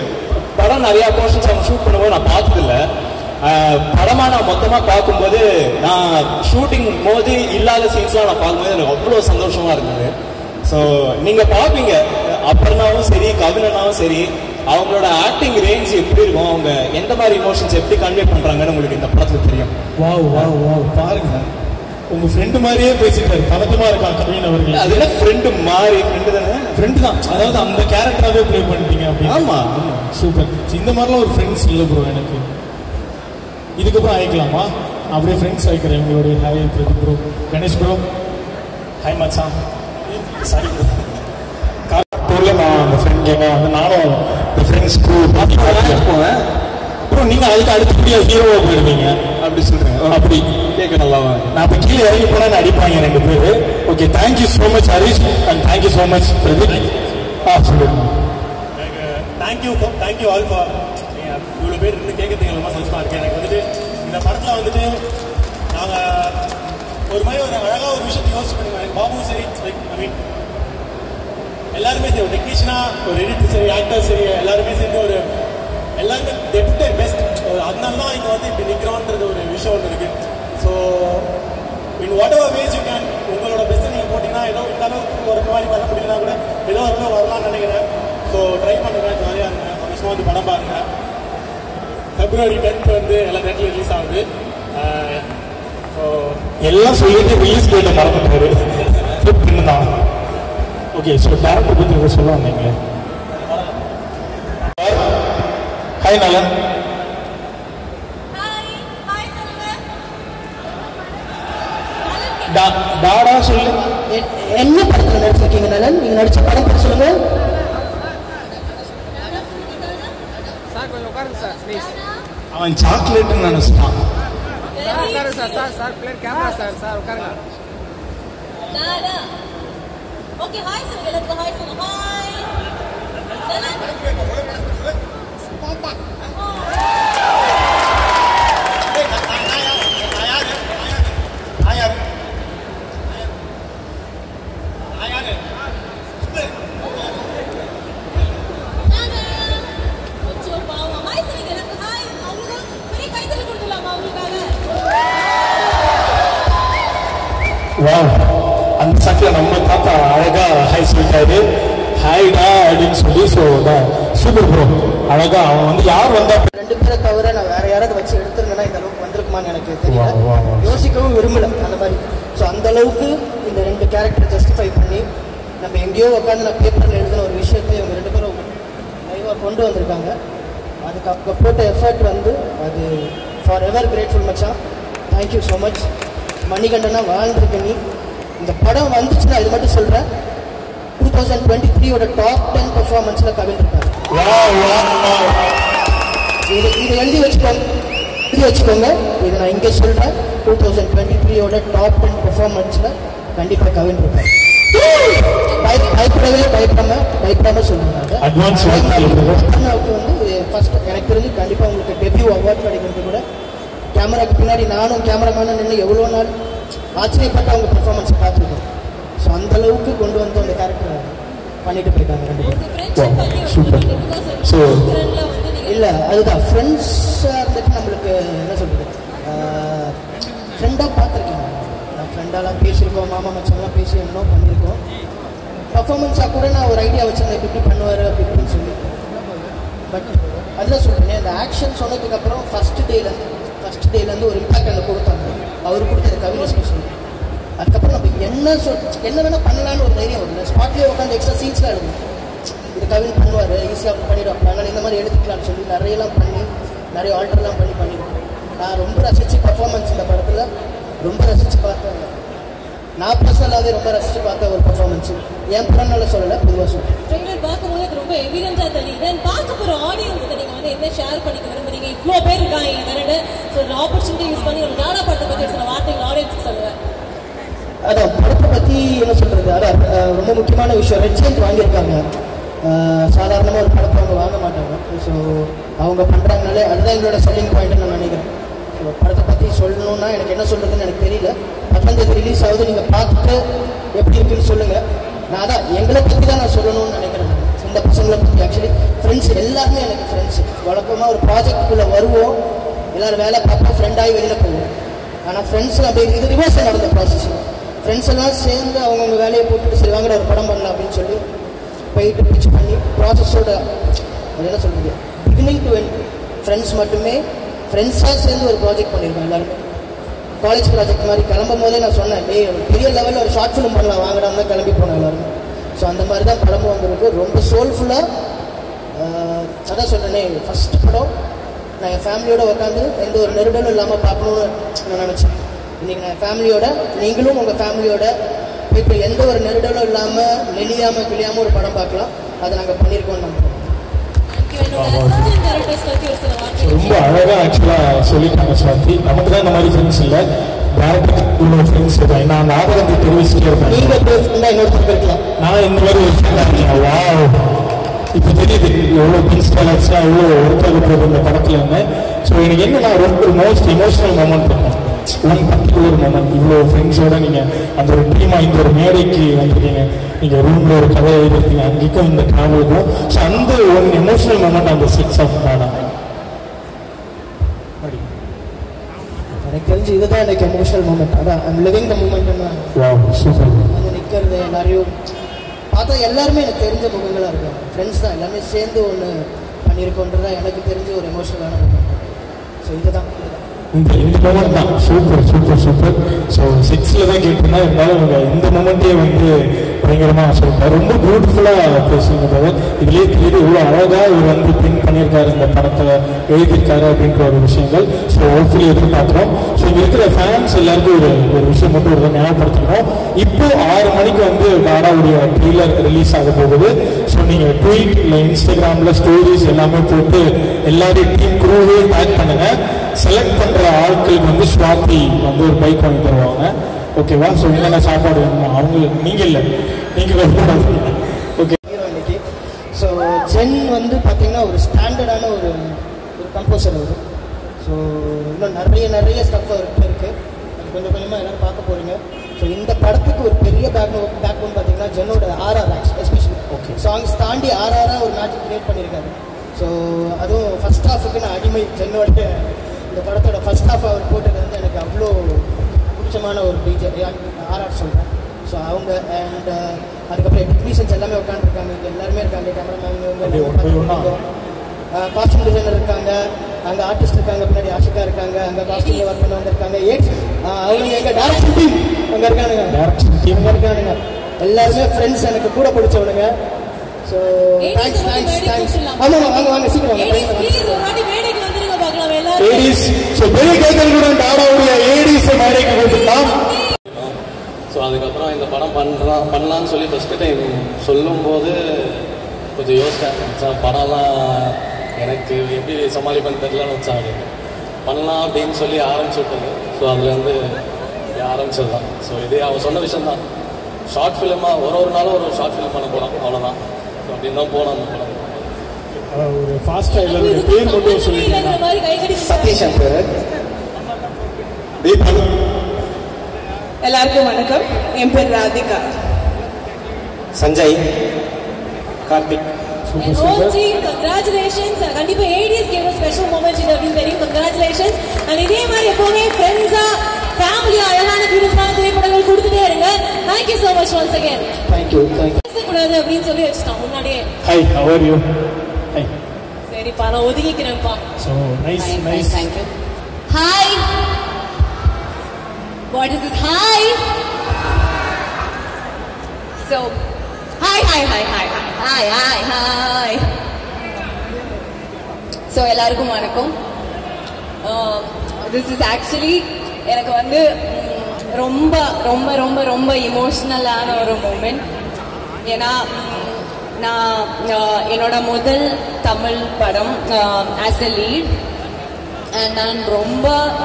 படம் நிறைய போர்ஷன்ஸ் அவங்க ஷூட் பண்ணும்போது நான் பார்த்ததில்ல ஆஹ், படமா நான் மொத்தமா பார்க்கும்போது நான் ஷூட்டிங் போது இல்லாத சீன்ஸ்லாம் நான் பார்க்கும்போது எனக்கு அவ்வளோ சந்தோஷமா இருந்தது ஸோ நீங்க பார்ப்பீங்க அப்பர்ணாவும் சரி கவினனாவும் சரி அவங்களோட ஆக்டிங் ரேஞ்ச் எப்படி இருக்கும் அவங்க எந்த மாதிரி இமோஷன்ஸ் எப்படி கன்வே பண்றாங்கன்னு உங்களுக்கு இந்த படத்துல தெரியும் வாவ் வாவ் வாவ் பாருங்க உங்க ஃப்ரெண்டு மாதிரியே பேசிட்டாரு பதட்டமா இருக்கான் கவின் அவர்கள் அது என்ன ஃப்ரெண்டு மாறி ஃப்ரெண்டு தானே ஃப்ரெண்டு தான் அதாவது அந்த கேரக்டராகவே ப்ளே பண்ணிட்டீங்க அப்படி ஆமா. சூப்பர் இந்த மாதிரிலாம் ஒரு ஃப்ரெண்ட்ஸ் இல்லை ப்ரோ எனக்கு இதுக்கப்புறம் ஆயிக்கலாமா அப்படியே ஃப்ரெண்ட்ஸ் ஆயிக்கிறேன் உங்களுடைய hi Pradeep bro Ganesh bro hi மச்சான் சாரி டூரில் நான் அந்த ஃப்ரெண்ட் கேங்க வந்து நானும் இந்த ஃப்ரெண்ட்ஸ் க்ரூ பார்த்து போவேன் ப்ரோ நீங்கள் அதுக்கு அடுத்தபடியாக ஹீரோவாக போயிடுவீங்க அப்படி சொல்றேன் அப்படி கேட்க நல்லா நான் இப்போ கீழே இறங்கி போனால் அடிப்பாங்க ரெண்டு பேர் okay thank you so much Harish and thank you so much Pradeep ஆ சொல்லுங்க தேங்க்யூ தேங்க்யூ ஆல் ஃபார் இவ்வளோ பேர் இருந்து கேட்கறதுக்கு ரொம்ப சந்தோஷமா இருக்கு எனக்கு வந்துட்டு இந்த படத்தில் வந்துட்டு நாங்கள் ஒரு மாதிரி ஒரு அழகாக ஒரு விஷயத்தை யோசிச்சு பண்ணுங்க பாபு சரி லைக் ஐ மீன் எல்லாருமே சரி ஒரு டெக்னீஷியனா ஒரு எடிட்டர் சரி ஆக்டர் சரி எல்லாருமே சேர்ந்து ஒரு எல்லாருமே டெட் பெஸ்ட் அதனால தான் இங்கே வந்து இப்படி நிற்கிறோன்றது ஒரு விஷயம் ஒன்று இருக்கு so in whatever ways you can உங்களோட பெஸ்ட்டை நீங்கள் போட்டிங்கன்னா ஏதோ இந்த அளவுக்கு ஒரு மாதிரி வர முடியலனா கூட ஏதோ ஒரு அளவு வரலாம்னு நினைக்கிறேன் ஸோ ட்ரை பண்ணுங்க ஜாலியாக இருங்க சந்தோஷமாக வந்து படம் பாருங்க பிப்ரவரி டென்த் வந்து எல்லா நேரத்தில் ரிலீஸ் ஆகுது ஸோ எல்லாம் சொல்லிட்டு ரிலீஸ் டேட்டை மறந்துட்டாரு ஃபிஃப்டின் தான் ஓகே ஸோ டேரக்டர் பற்றி இதை சொல்ல வந்தீங்களே ஹாய் நலன் ஹாய் ஹாய் சொல்லுங்க டா- டாடா சொல்லு எ- என்ன படத்தில் நடிச்சிருக்கீங்க நலன் நீங்கள் நடிச்ச படம் பேர் சொல்லுங்க சார் கொஞ்சம் உட்காருங்க சார் ப்ளீஸ் அவன் சாக்லேட்னு நினச்சிட்டான் சார் உட்காருங்க சார் சார் சார் பிளேர் கேமரா சார் சார் உட்காருங்க டாடா ஓகே ஹாய் சொல்லுங்க எல்லாத்துக்கும் ஹாய் சொல்லுங்க ஹாய் கொஞ்சம் பாவம் ஹாய் சொல்லுங்க எல்லாத்துக்கும் ஹாய் அவங்களுக்கு பெரிய கைத்தறி கொடுத்துடலாமா அவங்களுக்காக வாவ் அந்த சாக்கில் நம்ம தாத்தா அழகா ஹாய் சொல்லிட்டாரு ஹாய்டா அப்படின்னு சொல்லி ஸோ சூப்பர் ப்ரோ அழகா அவன் வந்து யார் வந்தா ரெண்டு பேரை தவிர நான் வேற யாராவது வச்சு எடுத்திருந்தேன்னா இந்த அளவுக்கு வந்திருக்குமான்னு எனக்கு வா, வா, வா. தெரியல யோசிக்கவும் விரும்பல அந்த மாதிரி ஸோ அந்த அளவுக்கு இந்த ரெண்டு கேரக்டர் ஜஸ்டிஃபை பண்ணி நம்ம எங்கேயோ உட்காந்து நான் பேப்பரில் எழுதின ஒரு விஷயத்தை இவங்க ரெண்டு பேரும் லைவாக கொண்டு வந்திருக்காங்க அதுக்கு அவங்க போட்ட எஃபர்ட் வந்து அது ஃபார் எவர் கிரேட்ஃபுல் மச்சான் தேங்க்யூ ஸோ மச் மணிகண்டனா வாழ்ந்திருக்க நீ இந்த படம் வந்துச்சுன்னா இது மட்டும் சொல்கிறேன் டூ தௌசண்ட் டுவெண்ட்டி த்ரீயோட டாப் டென் பர்ஃபார்மன்ஸில் கவின் இருப்பார் இது இது எழுதி வச்சுக்கோங்க எழுதி வச்சுக்கோங்க இது நான் இங்கே சொல்கிறேன் டூ தௌசண்ட் டுவெண்ட்டி த்ரீயோட டாப் டென் பெர்ஃபார்மன்ஸில் கண்டிப்பாக கவின் இருப்பேன் பய- பயப்படவே பயப்படாம பயப்படாம சொல்லுங்க Advance வாழ்த்துக்கள். அண்ணாவுக்கு வந்து ஃபர்ஸ்ட் எனக்கு தெரிஞ்சு கண்டிப்பாக உங்களுக்கு டெபியூ அவார்ட் கிடைக்கிறது கூட கேமராக்கு பின்னாடி நானும் கேமராமேனும் நின்று எவ்வளோ நாள் ஆச்சரியப்பட்டு அவங்க பெர்ஃபார்மன்ஸை பார்த்துருக்கோம் ஸோ அந்த அளவுக்கு கொண்டு வந்து அந்த கேரக்டரை பண்ணிட்டு போயிருக்காங்க ரெண்டு பேரும் உங்க ஃப்ரெண்ட்ஷிப் பத்தி சூப்பர் ஸோ ஃப்ரெண்ட்ல வந்து நீங்க இல்லை அதுதான் ஃப்ரெண்ட்ஸாக இருந்துட்டு நம்மளுக்கு என்ன சொல்கிறது ஃப்ரெண்டாக பார்த்துருக்கீங்க நான் ஃப்ரெண்டாலாம் பேசியிருக்கோம் மாமா மச்சான்லாம் பேசி என்னோ பண்ணியிருக்கோம் பர்ஃபார்மன்ஸாக கூட நான் ஒரு ஐடியா வச்சிருந்தேன் இப்படி இப்படி பண்ணுவார் அப்படி இப்படின்னு சொல்லி பட் அதில் சொல்கிறேன் அந்த ஆக்ஷன் சொன்னதுக்கப்புறம் ஃபஸ்ட் டேலேருந்து ஃபஸ்ட் டேலேருந்து ஒரு இம்பாக்ட் எனக்கு கொடுத்தாங்க அவர் கொடுத்தது கவிதை ஸ்பெஷல் அதுக்கப்புறம் நம்ம என்ன சொல் என்ன வேணால் பண்ணலான்னு ஒரு தைரியம் வருது ஸ்பாட்லேயே உட்காந்து எக்ஸ்ட்ரா சீன்ஸ்லாம் எழுதும் இது கவின் பண்ணுவார் ஈஸியாக பண்ணிடுவாங்க அதனால் இந்த மாதிரி எடுத்துக்கலாம்னு சொல்லி நிறையலாம் பண்ணி நிறைய ஆல்டர்லாம் பண்ணி பண்ணியிருக்கோம் நான் ரொம்ப ரசித்து பர்ஃபார்மன்ஸ் இந்த படத்தில் ரொம்ப ரசித்து பார்த்தேன் நான் பர்சனலாகவே ரொம்ப ரசித்து பார்த்த ஒரு பர்ஃபார்மன்ஸ் என் படம்னால சொல்லலை பொதுவாக சொல்கிறேன் ட்ரெய்லர் பார்க்கும்போது அது ரொம்ப எவிடென்ட்டா தெரியுது அண்ட் பார்க்க போற ஆடியன்ஸ்க்கு நீங்க வந்து என்ன ஷேர் பண்ணிக்க விரும்புறீங்க இவ்வளோ பேர் இருக்காங்க இங்க திரண்டு ஸோ ஒரு ஆப்பர்ச்சுனிட்டி யூஸ் பண்ணி ஒரு நாடா படத்தை பத்தி ஒரு சில வார்த்தைகள் ஆடியன்ஸ்க்கு சொல்லுவேன் அதான் படத்தை பற்றி என்ன சொல்கிறது அதான் அஹ், ரொம்ப முக்கியமான விஷயம் ரெட் ஜெயிண்ட் வாங்கியிருக்காங்க சாதாரணமாக ஒரு படத்தை அவங்க வாங்க மாட்டாங்க ஸோ அவங்க பண்ணுறாங்கனாலே அதுதான் எங்களோட செல்லிங் பாயிண்ட்னு நான் நினைக்கிறேன் ஸோ படத்தை பற்றி சொல்லணும்னா எனக்கு என்ன சொல்கிறதுன்னு எனக்கு தெரியல பத்தாம் தேதி ரிலீஸ் ஆகுது நீங்கள் பார்த்துட்டு எப்படி இருக்குன்னு சொல்லுங்கள் நான் அதான் எங்களை பற்றி தான் நான் சொல்லணும்னு நினைக்கிறேன் நான். இந்த பசங்களை பற்றி ஆக்சுவலி ஃப்ரெண்ட்ஸ் எல்லாருமே எனக்கு ஃப்ரெண்ட்ஸ் வழக்கமாக ஒரு ப்ராஜெக்ட்டுக்குள்ளே வருவோம் எல்லோரும் வேலை பார்ப்போம் ஃப்ரெண்டாகி வெளியில் போவோம் ஆனால் ஃப்ரெண்ட்ஸ் அப்படி இது ரிவர்ஸ் நடந்த ப்ராசஸ் ஃப்ரெண்ட்ஸ் எல்லாம் சேர்ந்து அவங்கவுங்க வேலையை போட்டுட்டு சரி வாங்கடா ஒரு படம் பண்ணலாம் அப்படின்னு சொல்லி போயிட்டு பிச் பண்ணி ப்ராசஸோட அது என்ன சொல்றது பிகினிங் டு எண்ட் ஃப்ரெண்ட்ஸ் மட்டுமே ஃப்ரெண்ட்ஸாக சேர்ந்து ஒரு ப்ராஜெக்ட் பண்ணியிருக்கோம் எல்லாருமே காலேஜ் ப்ராஜெக்ட் மாதிரி கிளம்பும் போதே நான் சொன்னேன் டேய் ஒரு பெரிய லெவலில் ஒரு ஷார்ட் ஃபிலிம் பண்ணலாம் வாங்கடாம தான் கிளம்பி போனோம் எல்லாரும் ஸோ அந்த மாதிரி தான் படமும் வந்திருக்கு ரொம்ப சோல்ஃபுல்லாக அதான் சொன்னேனே ஃபஸ்ட் படம் நான் என் ஃபேமிலியோட உட்காந்து எந்த ஒரு நெருடலும் இல்லாமல் பார்க்கணும்னு நான் நினச்சேன் இன்றைக்கி நான் ஃபேமிலியோட நீங்களும் உங்கள் ஃபேமிலியோட இப்போ எந்த ஒரு நெருடலும் இல்லாமல் நெளியாமல் கிளியாமல் ஒரு படம் பார்க்கலாம் அதை நாங்கள் பண்ணியிருக்கோம்னு நம்புறோம் ரொம்ப அழகா ஆக்சுவலா சொல்லிட்டாங்க சுவாதி நமக்கு தான் இந்த மாதிரி ஃப்ரெண்ட்ஸ் இல்ல டேரக்டர் உள்ள ஃப்ரெண்ட்ஸ் இருக்காங்க நான் அந்த ஆதரவை தெரிவிச்சுட்டே இருப்பேன் நீங்க பேசுனா இன்னொருத்தர் இருக்கலாம் நான் இந்த மாதிரி ஒரு ஃப்ரெண்ட் இருக்கேன் வாவ் இப்போ தெரியுது எவ்வளோ பீஸ் கலர்ஸ்லாம் எவ்வளோ ஒர்க் ஆக போகுது இந்த படத்துலன்னு ஸோ எனக்கு என்னன்னா ரொம்ப ஒரு மோஸ்ட் எமோஷனல் மூமெண்ட் இருக்கும் ஒன் பர்டிகுலர் மூமெண்ட் இவ்வளோ ஃப்ரெண்ட்ஸோட நீங்கள் அந்த ஒரு டீமாக இந்த ஒரு மேடைக்கு வந்திருக்கீங்க நீங்கள் ரூமில் ஒரு கதை எழுதிருக்கீங்க அங்கேயும் இந்த ட்ராவலுக்கும் ஸோ அந்த ஒரு எமோஷனல் மூமெண்ட் அந்த சிக்ஸ் ஆஃப் நாடா எனக்கு தெரிஞ்சு இதுதான் எனக்கு எமோஷனல் மூமெண்ட் அதான் I'm living the moment wow super வந்து நிற்கிறது எல்லாரையும் பார்த்தா எல்லாருமே எனக்கு தெரிஞ்ச முகங்களாக இருக்காங்க ஃப்ரெண்ட்ஸ் தான் எல்லாமே சேர்ந்து ஒன்று பண்ணியிருக்கோன்றது தான் எனக்கு தெரிஞ்ச ஒரு எமோஷனலான மூமெண்ட் ஸோ இதுதான் இதுதான் இந்த இந்த மூமெண்ட் தான் சூப்பர் சூப்பர் சூப்பர் ஸோ சிக்ஸில் தான் கேட்டிருந்தா இருந்தாலும் இவங்க இந்த மூமெண்ட்டே வந்து பயங்கரமாக சொல்லிட்டார் ரொம்ப பியூட்டிஃபுல்லாக பேசுங்க brother. இதுலேயே தெரியுது இவ்வளோ அழகாக இவர் வந்து பின் பண்ணியிருக்காரு இந்த படத்தை எழுதியிருக்காரு அப்படின்ற ஒரு விஷயங்கள் ஸோ ஹோப்ஃபுல்லி எதிர்பார்க்குறோம் ஸோ இங்கே இருக்கிற ஃபேன்ஸ் எல்லாருக்கும் ஒரு ஒரு விஷயம் மட்டும் ஒரு ஞாபகப்படுத்திக்கிறோம் இப்போ ஆறு மணிக்கு வந்து டாடாவுடைய ட்ரெய்லர் ரிலீஸ் ஆக போகுது ஸோ நீங்கள் ட்வீட் இல்லை இன்ஸ்டாகிராமில் ஸ்டோரிஸ் எல்லாமே போட்டு எல்லாரையும் டீம் குரூவே டேக் பண்ணுங்க செலக்ட் பண்ணுற ஆட்களுக்கு வந்து ஸ்வாதி வந்து ஒரு பைக் வாங்கி தருவாங்க ஓகேவா ஸோ என்னென்ன சாப்பாடு வேணுமோ அவங்க நீங்கள் இல்லை நீங்கள் ஓகே ஹீரோ இன்னைக்கு ஸோ ஜென் வந்து பார்த்தீங்கன்னா ஒரு ஸ்டாண்டர்டான ஒரு ஒரு கம்போசர் அவர் ஸோ இன்னும் நிறைய நிறைய ஸ்டஃப் அவர்கிட்ட இருக்குது அது கொஞ்சம் கொஞ்சமாக எல்லாரும் பார்க்க போகிறீங்க ஸோ இந்த படத்துக்கு ஒரு பெரிய பேக் பேக் ஒன் பார்த்தீங்கன்னா ஜென்னோட ஆர்ஆர் எஸ்பெஷலி ஓகே சாங்ஸ் தாண்டி ஆர்ஆராக ஒரு மேஜிக் கிரியேட் பண்ணியிருக்காரு ஸோ அதுவும் ஃபர்ஸ்ட் ஹாஃபுக்கு நான் அடிமை ஜென்னோட இந்த படத்தோட ஃபர்ஸ்ட் ஹாஃப் அவர் போட்டது வந்து எனக்கு அவ்வளோ பிடிச்சமான ஒரு டிஜே ஆர்ஆர் சொல்கிறேன் ஸோ அவங்க அண்ட் அதுக்கப்புறம் டெக்னீஷியன்ஸ் எல்லாமே உட்காந்துருக்காங்க இங்கே எல்லாருமே இருக்காங்க அப்படியே ஒன் by one ஆ? கேமராமேன் காஸ்டியூம் டிசைனர் இருக்காங்க அங்கே ஆர்டிஸ்ட் இருக்காங்க பின்னாடி ஆஷிகா இருக்காங்க அங்கே காஸ்டியூம் ஒர்க் பண்ண வந்திருக்காங்க ஏட் அவங்க எங்கள் டேரக்டர் டீம் அங்கே இருக்கானுங்க Direction team. அங்கே இருக்கானுங்க எல்லாருமே ஃப்ரெண்ட்ஸ் எனக்கு கூட பிடிச்சவனுங்க ஸோ தேங்க்ஸ் தேங்க்ஸ் தேங்க்ஸ் ஆமாம் வாங்க வாங்க சீக்கிரம் வாங்க Ladies, time please, ஆகுது. ஒரு வாட்டி மேடைக்கு வந்துருங்க பார்க்கலாம் எல்லாரும் ஏடிஸ் ஸோ பெரிய கைத்தல்களுடன் டாடாவுடைய ஏடிஸ் மேடைக்கு கொடுத்துக்கலாம் ஸோ அதுக்கப்புறம் இந்த படம் பண்ணுறான் பண்ணலான்னு சொல்லி ஃபஸ்ட்டு டைம் சொல்லும்போது கொஞ்சம் யோசிச்சேன் மச்சான் படம்லாம் எனக்கு எப்படி சமாளிப்பேன்னு தெரியலன்னு வச்சா அப்படின்னு பண்ணலாம் அப்படின்னு சொல்லி ஆரம்பிச்சு விட்டது ஸோ அதுலேருந்து ஆரம்பிச்சது தான் ஸோ இதே அவன் சொன்ன விஷயம் தான் ஷார்ட் ஃபிலிமாக ஒரு ஒரு நாளும் ஒரு ஷார்ட் ஃபிலிம் பண்ண போகிறோம் அவ்வளோதான் ஸோ அப்படின்னு தான் போனோம் அந்த படம் ஒரு ஃபாஸ்ட்டாக எல்லாரும் பேர் மட்டும் சொல்லிட்டீங்கன்னா இந்த மாதிரி கை கட்டி சதீஷ் என் பேர் எல்லாருக்கும் வணக்கம் என் பேர் Radhika Sanjay Karthik super super OG congratulations கண்டிப்பா ஏடிஎஸ் கேம் ஸ்பெஷல் மூமெண்ட் இது அப்படின்னு தெரியும் கங்க்ராச்சுலேஷன்ஸ் அண்ட் இதே மாதிரி எப்பவுமே ஃப்ரெண்ட்ஸா ஃபேமிலியா அழகான பியூட்டிஃபுல்லான திரைப்படங்கள் கொடுத்துட்டே இருங்க thank you so much once again thank you thank you பேசக்கூடாது அப்படின்னு சொல்லி வச்சுட்டான் முன்னாடியே ஹை ஹவர் யூ ஹை சரிப்பா நான் ஒதுங்கிக்கிறேன்ப்பா so nice nice hi what is this hi so hi hi hi hi hi hi hi so எல்லாருக்கும் வணக்கம் திஸ் இஸ் ஆக்சுவலி எனக்கு வந்து ம், ரொம்ப ரொம்ப ரொம்ப ரொம்ப இமோஷ்னலான ஒரு மூமெண்ட் ஏன்னா ம், நான் அஹ், என்னோட முதல் தமிழ் படம் ஆஸ் எ லீட் அண்ட் நான் ரொம்ப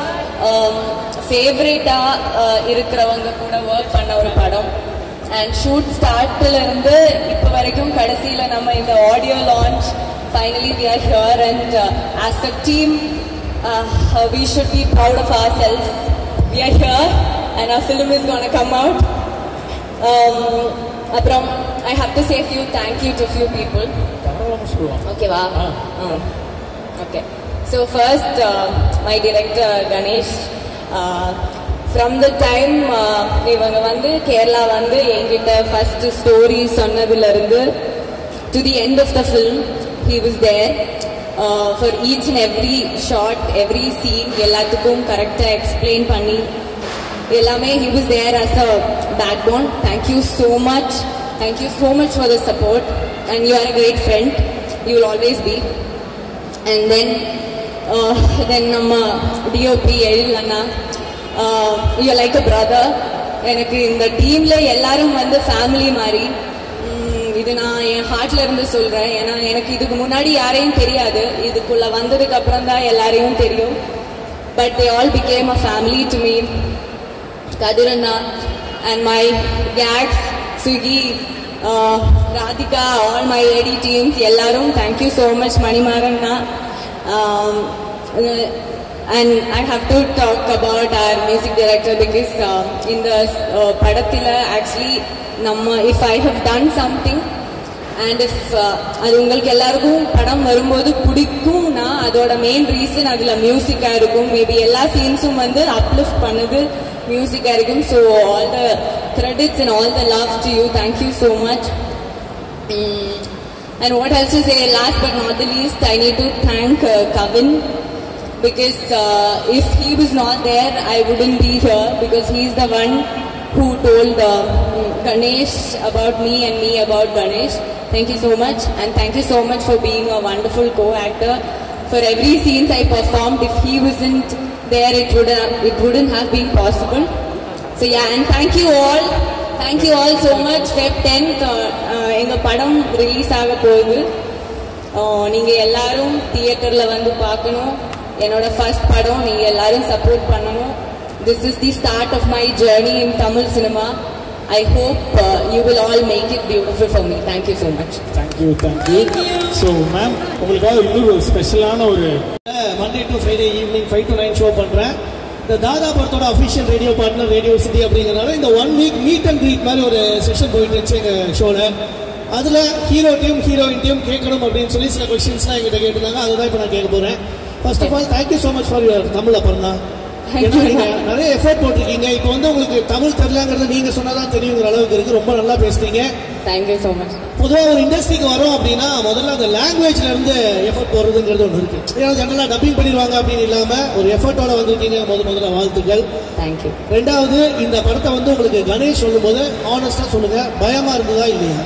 ஃபேவரேட்டாக இருக்கிறவங்க கூட ஒர்க் பண்ண ஒரு படம் அண்ட் ஷூட் ஸ்டார்ட்ல இருந்து இப்போ வரைக்கும் கடைசியில் நம்ம இந்த audio launch finally we are here and as a team we should be proud of our self we are here and our film is gone come out அப்புறம் I have to say few thank you to few people தாராளமாக சொல்லலாம் ஓகேவா okay so first my director Ganesh from the time இவங்க வந்து கேரளா வந்து என்கிட்ட first story சொன்னதுலேருந்து to the end of the film he was there for each and every shot every scene எல்லாத்துக்கும் கரெக்டாக எக்ஸ்பிளைன் பண்ணி எல்லாமே he was there as a backbone thank you so much thank you so much for the support and you are a great friend you will always be and then uh, then நம்ம DOP Ezhil அண்ணா you like a brother எனக்கு இந்த டீம்ல எல்லாரும் வந்து family மாதிரி உம், இது நான் என் ஹார்ட்ல இருந்து சொல்றேன் ஏன்னா எனக்கு இதுக்கு முன்னாடி யாரையும் தெரியாது இதுக்குள்ள வந்ததுக்கு அப்புறம் தான் எல்லாரையும் தெரியும் but they all became a family to me கதிரண்ணா and my cakes Swiggy Radhika all my AD teams எல்லாரும் தேங்க்யூ ஸோ மச் மணிமாறண்ணா and I have to talk about our music director because இந்த uh, படத்தில் ஆக்சுவலி நம்ம if I have done something and if அது உங்களுக்கு எல்லாருக்கும் படம் வரும்போது பிடிக்கும்னா அதோட மெயின் ரீசன் அதில் மியூசிக்காக இருக்கும் மேபி எல்லா சீன்ஸும் வந்து அப்லிஃப்ட் பண்ணது மியூசிக்காக இருக்கும் so all the credits and all the love to you thank you so much and what else to say last but not the least i need to thank uh, kavin because uh, if he was not there i wouldn't be here because he's the one who told uh, ganesh about me and me about ganesh thank you so much and thank you so much for being a wonderful co-actor for every scenes i performed if he wasn't there it would have, it wouldn't have been possible so yeah and thank you all thank you all so much feb 10th uh, uh, எங்க படம் release ஆக போகுது uh, நீங்க எல்லாரும் தியேட்டர்ல வந்து பார்க்கணும் என்னோட ஃபர்ஸ்ட் படம் நீங்க எல்லாரும் சப்போர்ட் பண்ணணும் this is the start of my journey in Tamil cinema I hope you will all make it beautiful for me thank you so much thank you thank you so ma'am உங்களுக்காக இன்னொரு ஒரு ஸ்பெஷலான ஒரு Monday to Friday evening five to nine show பண்ணுறேன் இந்த தாதா படத்தோட official radio partner radio city அப்படிங்கிறனால இந்த one week meet and greet மாதிரி ஒரு செஷன் போயிட்டு இருந்துச்சு எங்கள் ஷோவில் அதில் ஹீரோ டீம் ஹீரோயின் டீம் கேட்கணும் அப்படின்னு சொல்லி சில கொஸ்டின்ஸ்லாம் எங்கிட்ட கேட்டிருந்தாங்க அதுதான் இப்போ நான் கேட்க போகிறேன் first of all thank you so much for your Tamil அப்புறம் ஏன்னா நீங்க நிறைய எஃபோர்ட் போட்டிருக்கீங்க இப்போ வந்து உங்களுக்கு தமிழ் தெரியலங்கிறது நீங்க சொன்னாதான் தெரியுங்கிற அளவுக்கு இருக்கு ரொம்ப நல்லா பேசுறீங்க தேங்க்யூ ஸோ மச் பொதுவாக ஒரு இண்டஸ்ட்ரிக்கு வரோம் அப்படின்னா முதல்ல அந்த லாங்குவேஜ்ல இருந்து எஃபர்ட் போடுறதுங்கிறது ஒன்று இருக்கு ஏன்னா ஜெனரலாக டப்பிங் பண்ணிடுவாங்க அப்படின்னு இல்லாம ஒரு எஃபர்ட்டோட வந்திருக்கீங்க முத முதல்ல வாழ்த்துக்கள் தேங்க்யூ ரெண்டாவது இந்த படத்தை வந்து உங்களுக்கு கணேஷ் சொல்லும்போது ஆனஸ்டா சொல்லுங்க பயமா இருந்ததா இல்லையா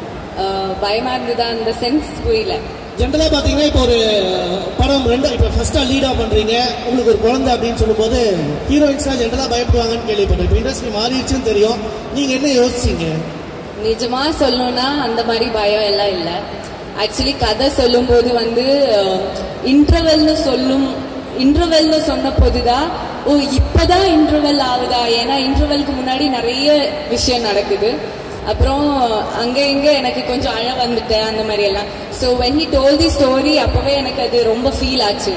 பயமா இருந்ததா அந்த சென்ஸ் புரியல ஜென்ரலாக பார்த்தீங்கன்னா இப்போ ஒரு படம் ரெண்டு இப்போ ஃபர்ஸ்ட்டாக லீடாக பண்ணுறீங்க உங்களுக்கு ஒரு குழந்தை அப்படின்னு சொல்லும்போது ஹீரோயின்ஸ்லாம் ஜென்ரலாக பயப்படுவாங்கன்னு கேள்விப்பட்டேன் இப்போ இண்டஸ்ட்ரி மாறிடுச்சுன்னு தெரியும் நீங்கள் என்ன யோசிச்சீங்க நிஜமா சொல்லணும்னா அந்த மாதிரி பயம் எல்லாம் இல்லை ஆக்சுவலி கதை சொல்லும்போது வந்து இன்டர்வெல்னு சொல்லும் இன்டர்வெல்னு சொன்ன போதுதான் ஓ இப்பதான் இன்டர்வெல் ஆகுதா ஏன்னா இன்டர்வெல்க்கு முன்னாடி நிறைய விஷயம் நடக்குது அப்புறம் அங்க இங்க எனக்கு கொஞ்சம் அழ வந்துட்டேன் அந்த மாதிரி எல்லாம் so when he told the story அப்பவே எனக்கு அது ரொம்ப ஃபீல் ஆச்சு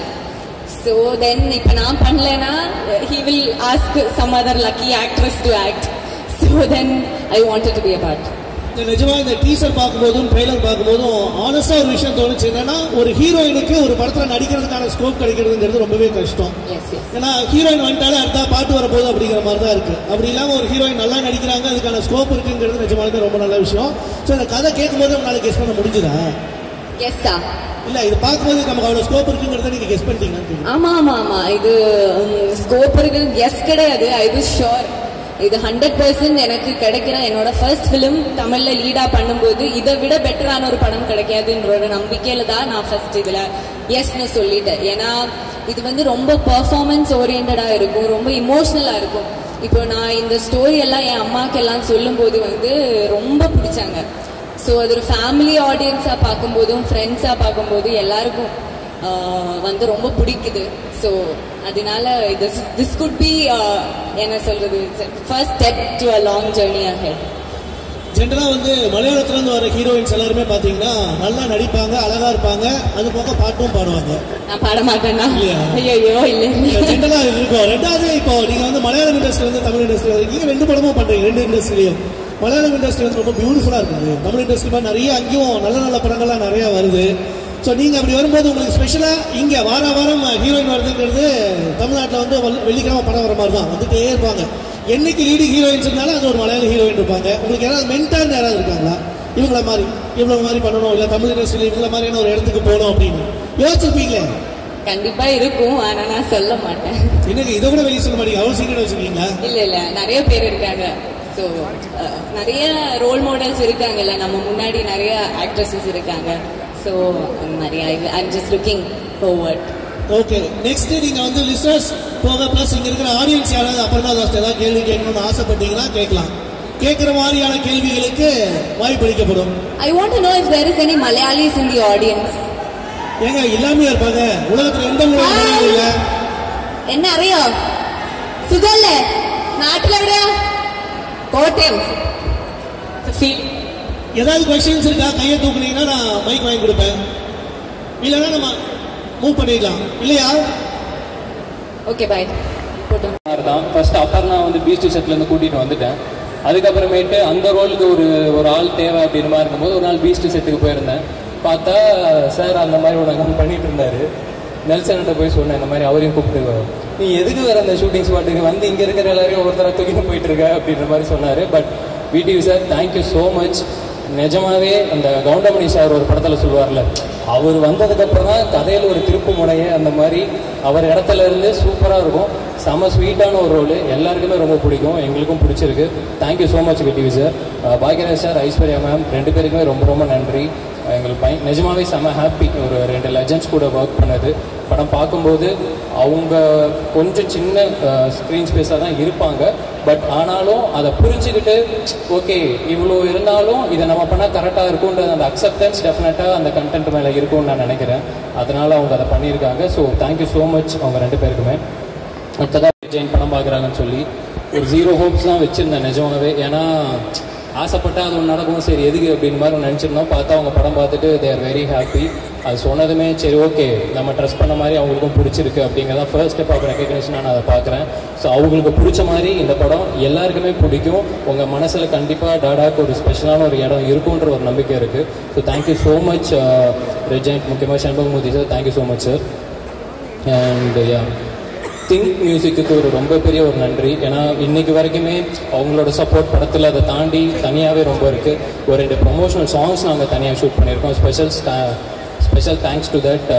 ஸோ தென் இப்போ நான் பண்ணலனா he will ask some other lucky actress to act so then I wanted to be a part இந்த நிஜமா இந்த டீசர் பார்க்கும்போதும் ட்ரெய்லர் பார்க்கும்போதும் ஆனஸ்டா ஒரு விஷயம் தோணுச்சு என்னன்னா ஒரு ஹீரோயினுக்கு ஒரு படத்துல நடிக்கிறதுக்கான ஸ்கோப் கிடைக்கிறதுங்கிறது ரொம்பவே கஷ்டம் எஸ் எஸ் ஏன்னா ஹீரோயின் வந்துட்டாலே அடுத்தா பாட்டு வரப்போகுது அப்படிங்கிற மாதிரி தான் இருக்கு அப்படி இல்லாம ஒரு ஹீரோயின் நல்லா நடிக்கிறாங்க அதுக்கான ஸ்கோப் இருக்குங்கிறது நிஜமாலுமே ரொம்ப நல்ல விஷயம் ஸோ இந்த கதை கேட்கும்போது உங்களால கெஸ் பண்ண முடிஞ்சுதா எஸ்ஸா இல்ல இது பார்க்கும்போது நமக்கு அவ்வளவு ஸ்கோப் இருக்குங்கிறத நீங்க கெஸ் பண்ணிட்டீங்கன்னு ஆமா ஆமா ஆமா இது ஸ்கோப் இருக்கு எஸ் கிடையாது ஐ was ஷோர் இது ஹண்ட்ரட் பர்சன்ட் எனக்கு கிடைக்கிற என்னோட ஃபர்ஸ்ட் ஃபிலிம் தமிழ்ல லீடா பண்ணும்போது இதை விட பெட்டரான ஒரு படம் கிடைக்காதுன்ற ஒரு நம்பிக்கையில தான் நான் ஃபர்ஸ்ட் இதுல எஸ்னு சொல்லிட்டேன் ஏன்னா இது வந்து ரொம்ப பெர்ஃபார்மன்ஸ் ஓரியன்டா இருக்கும் ரொம்ப இமோஷனலா இருக்கும் இப்போ நான் இந்த ஸ்டோரி எல்லாம் என் அம்மாக்கு எல்லாம் சொல்லும்போது வந்து ரொம்ப பிடிச்சாங்க ஸோ அது ஒரு ஃபேமிலி ஆடியன்ஸாக பார்க்கும்போதும் ஃப்ரெண்ட்ஸாக பார்க்கும்போது எல்லாருக்கும் ஆஹ், வந்து ரொம்ப பிடிக்குது ஸோ அதனால திஸ் திஸ் குட் பி என்ன சொல்றது first step to a long journey ahead ஜென்ரலா வந்து மலையாளத்துல இருந்து வர ஹீரோயின்ஸ் எல்லாருமே பாத்தீங்கன்னா நல்லா நடிப்பாங்க அழகா இருப்பாங்க அது போக பாட்டும் பாடுவாங்க நான் பாட மாட்டேன்னா இல்லையா? ஐயோ இல்லை ஜென்ரலா இது இருக்கும் ரெண்டாவது இப்போ நீங்க வந்து மலையாளம் இண்டஸ்ட்ரி வந்து தமிழ் இண்டஸ்ட்ரி இருக்கீங்க ரெண்டு படமும் பண்றீங்க ரெண்டு இண்டஸ்ட்ரிலையும் மலையாளம் இண்டஸ்ட்ரி வந்து ரொம்ப பியூட்டிஃபுல்லா இருக்குது தமிழ் இண்டஸ்ட்ரி மாதிரி நிறைய அங்கேயும் நல்ல நல்ல படங்கள்லாம் நிறைய வருது ஸோ நீங்க அப்படி வரும்போது உங்களுக்கு ஸ்பெஷலா இங்க வார வாரம் ஹீரோயின் வருதுங்கிறது தமிழ்நாட்டில் வந்து வல்- வெள்ளிக்கிழமை படம் வர மாதிரி தான் வந்துட்டே இருப்பாங்க என்னைக்கு லீடு ஹீரோயின்ஸ் இருந்தாலும் அது ஒரு மலையாள ஹீரோயின் இருப்பாங்க உங்களுக்கு யாராவது மென்டார் யாராவது இருக்காங்களா இவங்கள மாதிரி இவங்கள மாதிரி பண்ணணும் இல்லை தமிழ் இண்டஸ்ட்ரியில் இவங்கள மாதிரியான ஒரு இடத்துக்கு போகணும் அப்படின்னு யோசிச்சிருப்பீங்களே கண்டிப்பா இருக்கும் ஆனா நான் சொல்ல மாட்டேன் என்னங்க இதை கூட வெளியே சொல்ல மாட்டீங்க அவ்வளோ சீக்கிரம் வச்சுருக்கீங்களா இல்ல இல்ல நிறைய பேர் இருக்காங்க ஸோ நிறைய ரோல் மாடல்ஸ் இருக்காங்கல்ல நம்ம முன்னாடி நிறைய ஆக்ட்ரஸஸ் இருக்காங்க ஸோ அந்த மாதிரி I I'm just looking forward okay next நீங்க வந்து லிசனர்ஸ் போக ப்ளஸ் இங்க இருக்கிற ஆடியன்ஸ் யாராவது அப்புறமா ஏதாவது கேள்வி கேட்கணும்னு ஆசைப்பட்டீங்கன்னா கேட்கலாம் கேட்கிற மாதிரியான கேள்விகளுக்கு வாய்ப்பளிக்கப்படும் I want to know if there is any Malayalis in the audience. ஏங்க எல்லாமே இருப்பாங்க உலகத்துல எந்த மொழியும் இல்ல என்ன അറിയോ സുഖല്ലേ നാട്ടിലെവിടെയാ കോട്ടയം ഫീൽ ஏதாவது கொஸ்டின்ஸ் இருக்கா கையை தூக்குனீங்கன்னா நான் மைக் வாங்கி கொடுப்பேன் இல்லைன்னா நம்ம மூவ் பண்ணிடலாம் இல்லையா ஓகே பை தான் ஃபர்ஸ்ட் அப்பர்னா வந்து பீச் செட்லேருந்து கூட்டிகிட்டு வந்துட்டேன் அதுக்கப்புறமேட்டு அந்த ரோலுக்கு ஒரு ஒரு ஆள் தேவை அப்படின்னு மாதிரி இருக்கும்போது ஒரு நாள் பீச் செட்டுக்கு போயிருந்தேன் பார்த்தா சார் அந்த மாதிரி உனக்கு பண்ணிட்டு இருந்தாரு நெல்சன்கிட்ட போய் சொன்னேன் இந்த மாதிரி அவரையும் கூப்பிட்டு நீ எதுக்கு வேற அந்த ஷூட்டிங் ஸ்பாட்டுக்கு வந்து இங்கே இருக்கிற எல்லாரையும் ஒருத்தர தூக்கிட்டு போயிட்டு இருக்க அப்படின்ற மாதிரி சொன்னார் but VTV sir thank you so much நிஜமாவே அந்த கவுண்டமணி சார் ஒரு படத்தில் சொல்லுவார்ல அவர் வந்ததுக்கப்புறம் தான் கதையில் ஒரு திருப்பு முனைய அந்த மாதிரி அவர் இடத்துல இருந்து சூப்பராக இருக்கும் செம ஸ்வீட்டான ஒரு ரோல் எல்லாருக்குமே ரொம்ப பிடிக்கும் எங்களுக்கும் பிடிச்சிருக்கு thank you so much VTV sir Bhagyaraj sir Aishwarya ma'am ரெண்டு பேருக்குமே ரொம்ப ரொம்ப நன்றி எங்களுக்கு பய நிஜமாவே செம ஹாப்பி ஒரு ரெண்டு லெஜண்ட்ஸ் கூட ஒர்க் பண்ணது படம் பார்க்கும்போது அவங்க கொஞ்சம் சின்ன ஸ்க்ரீன் ஸ்பேஸாக தான் இருப்பாங்க பட் ஆனாலும் அதை புரிஞ்சுக்கிட்டு ஓகே இவ்வளோ இருந்தாலும் இதை நம்ம பண்ணால் கரெக்டாக இருக்கும்ன்றது அந்த அக்செப்டன்ஸ் டெஃபினட்டாக அந்த கண்டென்ட் மேலே இருக்கும்னு நான் நினைக்கிறேன் அதனால் அவங்க அதை பண்ணியிருக்காங்க ஸோ தேங்க்யூ ஸோ மச் அவங்க ரெண்டு பேருக்குமே அடுத்ததாக ஜெயின் படம் பார்க்குறாங்கன்னு சொல்லி ஒரு ஜீரோ ஹோப்ஸ் தான் வச்சுருந்தேன் நிஜமாகவே ஏன்னா ஆசைப்பட்டா அது ஒன்று நடக்கும் சரி எதுக்கு அப்படின்னு மாதிரி நினச்சிருந்தோம் பார்த்தா அவங்க படம் பார்த்துட்டு தே ஆர் வெரி ஹாப்பி அது சொன்னதுமே சரி ஓகே நம்ம ட்ரஸ்ட் பண்ண மாதிரி அவங்களுக்கும் பிடிச்சிருக்கு அப்படிங்கிறத ஃபர்ஸ்ட் ஸ்டெப் ஆஃப் ரெக்கக்னேஷன் நான் அதை பார்க்குறேன் ஸோ அவங்களுக்கு பிடிச்ச மாதிரி இந்த படம் எல்லாருக்குமே பிடிக்கும் உங்கள் மனசில் கண்டிப்பாக டாடாக்கு ஒரு ஸ்பெஷலான ஒரு இடம் இருக்குன்ற ஒரு நம்பிக்கை இருக்குது ஸோ தேங்க்யூ ஸோ மச் ரெஜென்ட் முக்கியமாக Shanmugamoorthy sir thank you so much sir and yeah think மியூசிக்கு ஒரு ரொம்ப பெரிய ஒரு நன்றி ஏன்னா இன்னைக்கு வரைக்குமே அவங்களோட சப்போர்ட் படத்தில் அதை தாண்டி தனியாகவே ரொம்ப இருக்குது ஒரு ரெண்டு ப்ரொமோஷனல் சாங்ஸ் நாங்கள் தனியாக ஷூட் பண்ணியிருக்கோம் special special thanks to that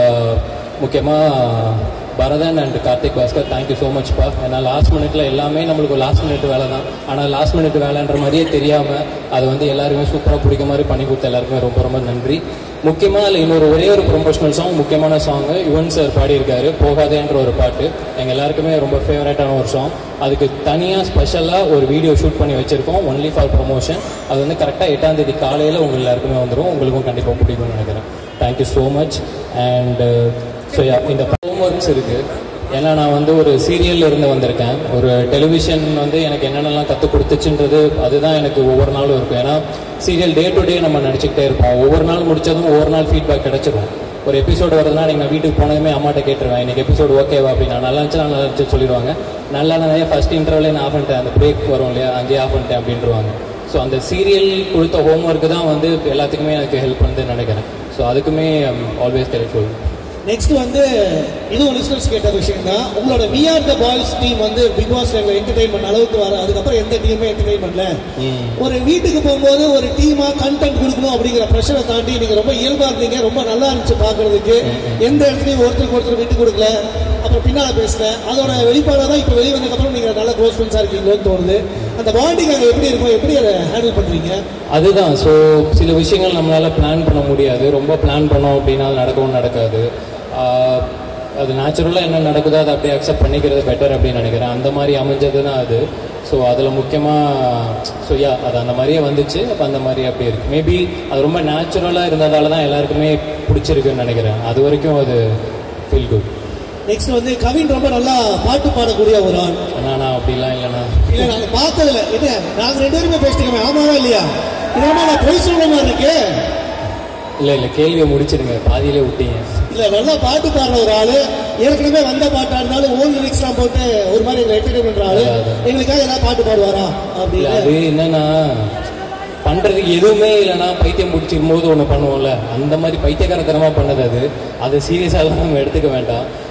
முக்கியமாக Bharathan and Karthik Bhaskar thank you so மச்ப்பா ஏன்னா லாஸ்ட் மினிட்ல எல்லாமே நம்மளுக்கு லாஸ்ட் மினிட் வேலை தான் ஆனால் லாஸ்ட் மினிட் வேலைன்ற மாதிரியே தெரியாமல் அதை வந்து எல்லாருமே சூப்பராக பிடிக்க மாதிரி பண்ணி கொடுத்த எல்லாருக்குமே ரொம்ப ரொம்ப நன்றி முக்கியமாக அதில் இன்னொரு ஒரே ஒரு ப்ரொமோஷனல் சாங் முக்கியமான சாங் யுவன் சார் பாடியிருக்காரு போகாதேன்ற ஒரு பாட்டு எங்கள் எல்லாருக்குமே ரொம்ப ஃபேவரட்டான ஒரு சாங் அதுக்கு தனியாக ஸ்பெஷலாக ஒரு வீடியோ ஷூட் பண்ணி வச்சுருக்கோம் ஒன்லி ஃபார் ப்ரொமோஷன் அது வந்து கரெக்டாக எட்டாம் தேதி காலையில் உங்கள் எல்லாருக்குமே வந்துடும் உங்களுக்கும் கண்டிப்பாக பிடிக்கும்னு நினைக்கிறேன் thank you so much and so இந்த ஹோம் ஒர்க்ஸ் இருக்குது ஏன்னா நான் வந்து ஒரு சீரியல்ல இருந்து வந்திருக்கேன் ஒரு டெலிவிஷன் வந்து எனக்கு என்னென்னலாம் கற்றுக் கொடுத்துச்சுன்றது அதுதான் எனக்கு ஒவ்வொரு நாளும் இருக்கும் ஏன்னா சீரியல் டே டு டே நம்ம நடிச்சுக்கிட்டே இருப்போம் ஒவ்வொரு நாள் முடிச்சதும் ஒவ்வொரு நாள் ஃபீட்பேக் கிடைச்சிரும் ஒரு எபிசோடு வருதுன்னா நீங்கள் வீட்டுக்கு போனதுமே அம்மாட்ட கேட்டுருவேன் இன்னைக்கு எபிசோடு ஓகேவா அப்படின்னா நல்லா இருந்துச்சு நல்லா இருந்துச்சு சொல்லிடுவாங்க நல்லா நிறைய ஃபர்ஸ்ட் இன்டர்வலே நான் ஆஃப் பண்ணிட்டேன் அந்த பிரேக் வரும் இல்லையா அங்கேயே ஆஃப் பண்ணிட்டேன் அப்படின்றவாங்க ஸோ அந்த சீரியல் கொடுத்த ஹோம்ஒர்க்கு தான் வந்து எல்லாத்துக்குமே எனக்கு ஹெல்ப் பண்ணுதுன்னு நினைக்கிறேன் ஸோ அதுக்குமே ஆல்வேஸ் கிரேட்ஃபுல் நெக்ஸ்ட் வந்து இதுவும் லிஸ்னர்ஸ் கேட்ட விஷயம் தான் உங்களோட we are the boys team வந்து பிக் பாஸ் எங்களை என்டர்டைன் பண்ண அளவுக்கு வர அதுக்கப்புறம் எந்த டீமே என்டர்டைன் பண்ணல ஒரு வீட்டுக்கு போகும்போது ஒரு டீமா கண்டென்ட் கொடுக்கணும் அப்படிங்கிற ப்ரெஷரை தாண்டி நீங்க ரொம்ப இயல்பா இருந்தீங்க ரொம்ப நல்லா இருந்துச்சு பாக்குறதுக்கு எந்த இடத்துலயும் ஒருத்தருக்கு ஒருத்தர் விட்டு கொடுக்கல அப்புறம் பின்னால பேசல அதோட வெளிப்பாடாக தான் இப்போ வெளியே வந்ததுக்கப்புறம் நீங்க நல்ல க்ளோஸ் ஃப்ரெண்ட்ஸா இருக்கீங்களோன்னு தோணுது அந்த பாண்டிங் அங்கே எப்படி இருக்கும் எப்படி அதை ஹேண்டில் பண்றீங்க அதுதான் ஸோ சில விஷயங்கள் நம்மளால பிளான் பண்ண முடியாது ரொம்ப பிளான் பண்ணோம் அப்படின்னா அது நடக்கவும் நடக்காது ஆஹ் அது நேச்சுரலாக என்ன நடக்குதோ அதை அப்படியே அக்செப்ட் பண்ணிக்கிறது பெட்டர் அப்படின்னு நினைக்கிறேன் அந்த மாதிரி அமைஞ்சது தான் அது ஸோ அதில் முக்கியமாக ஸோ யா அது அந்த மாதிரியே வந்துச்சு அப்போ அந்த மாதிரி அப்படியே இருக்கு மேபி அது ரொம்ப நேச்சுரலாக இருந்ததால தான் எல்லாருக்குமே பிடிச்சிருக்குன்னு நினைக்கிறேன் அது வரைக்கும் அது ஃபீல் குட் நெக்ஸ்ட் வந்து கவின் ரொம்ப நல்லா பாட்டு பாடக்கூடிய ஒரு ஆள் அண்ணா நான் அப்படிலாம் இல்லைண்ணா இல்ல நாங்க பார்த்ததுல என்ன நாங்க ரெண்டு பேருமே பேசிட்டோமே ஆமாவா இல்லையா இதெல்லாம் நான் பொய் சொல்ற மாதிரி இருக்கு இல்லை இல்லை கேள்வியை முடிச்சிடுங்க பாதியிலே விட்டீங்க இல்ல நல்லா பாட்டு பாடுற ஒரு ஆளு ஏற்கனவே வந்த பாட்டா இருந்தாலும் ஓன் லிரிக்ஸ்லாம் போட்டு ஒரு மாதிரி எங்களை என்டர்டைன் பண்ற ஆளு எங்களுக்காக ஏதாவது பாட்டு பாடுவாரா இல்ல, அப்படின்னு அது என்னன்னா பண்றதுக்கு எதுவுமே இல்லைன்னா பைத்தியம் பிடிச்சிக்கும் போது ஒன்று பண்ணுவோம்ல அந்த மாதிரி பைத்தியக்காரத்தனமா பண்ணது அது அது சீரியஸாக நம்ம எடுத்துக்க வேண்டாம்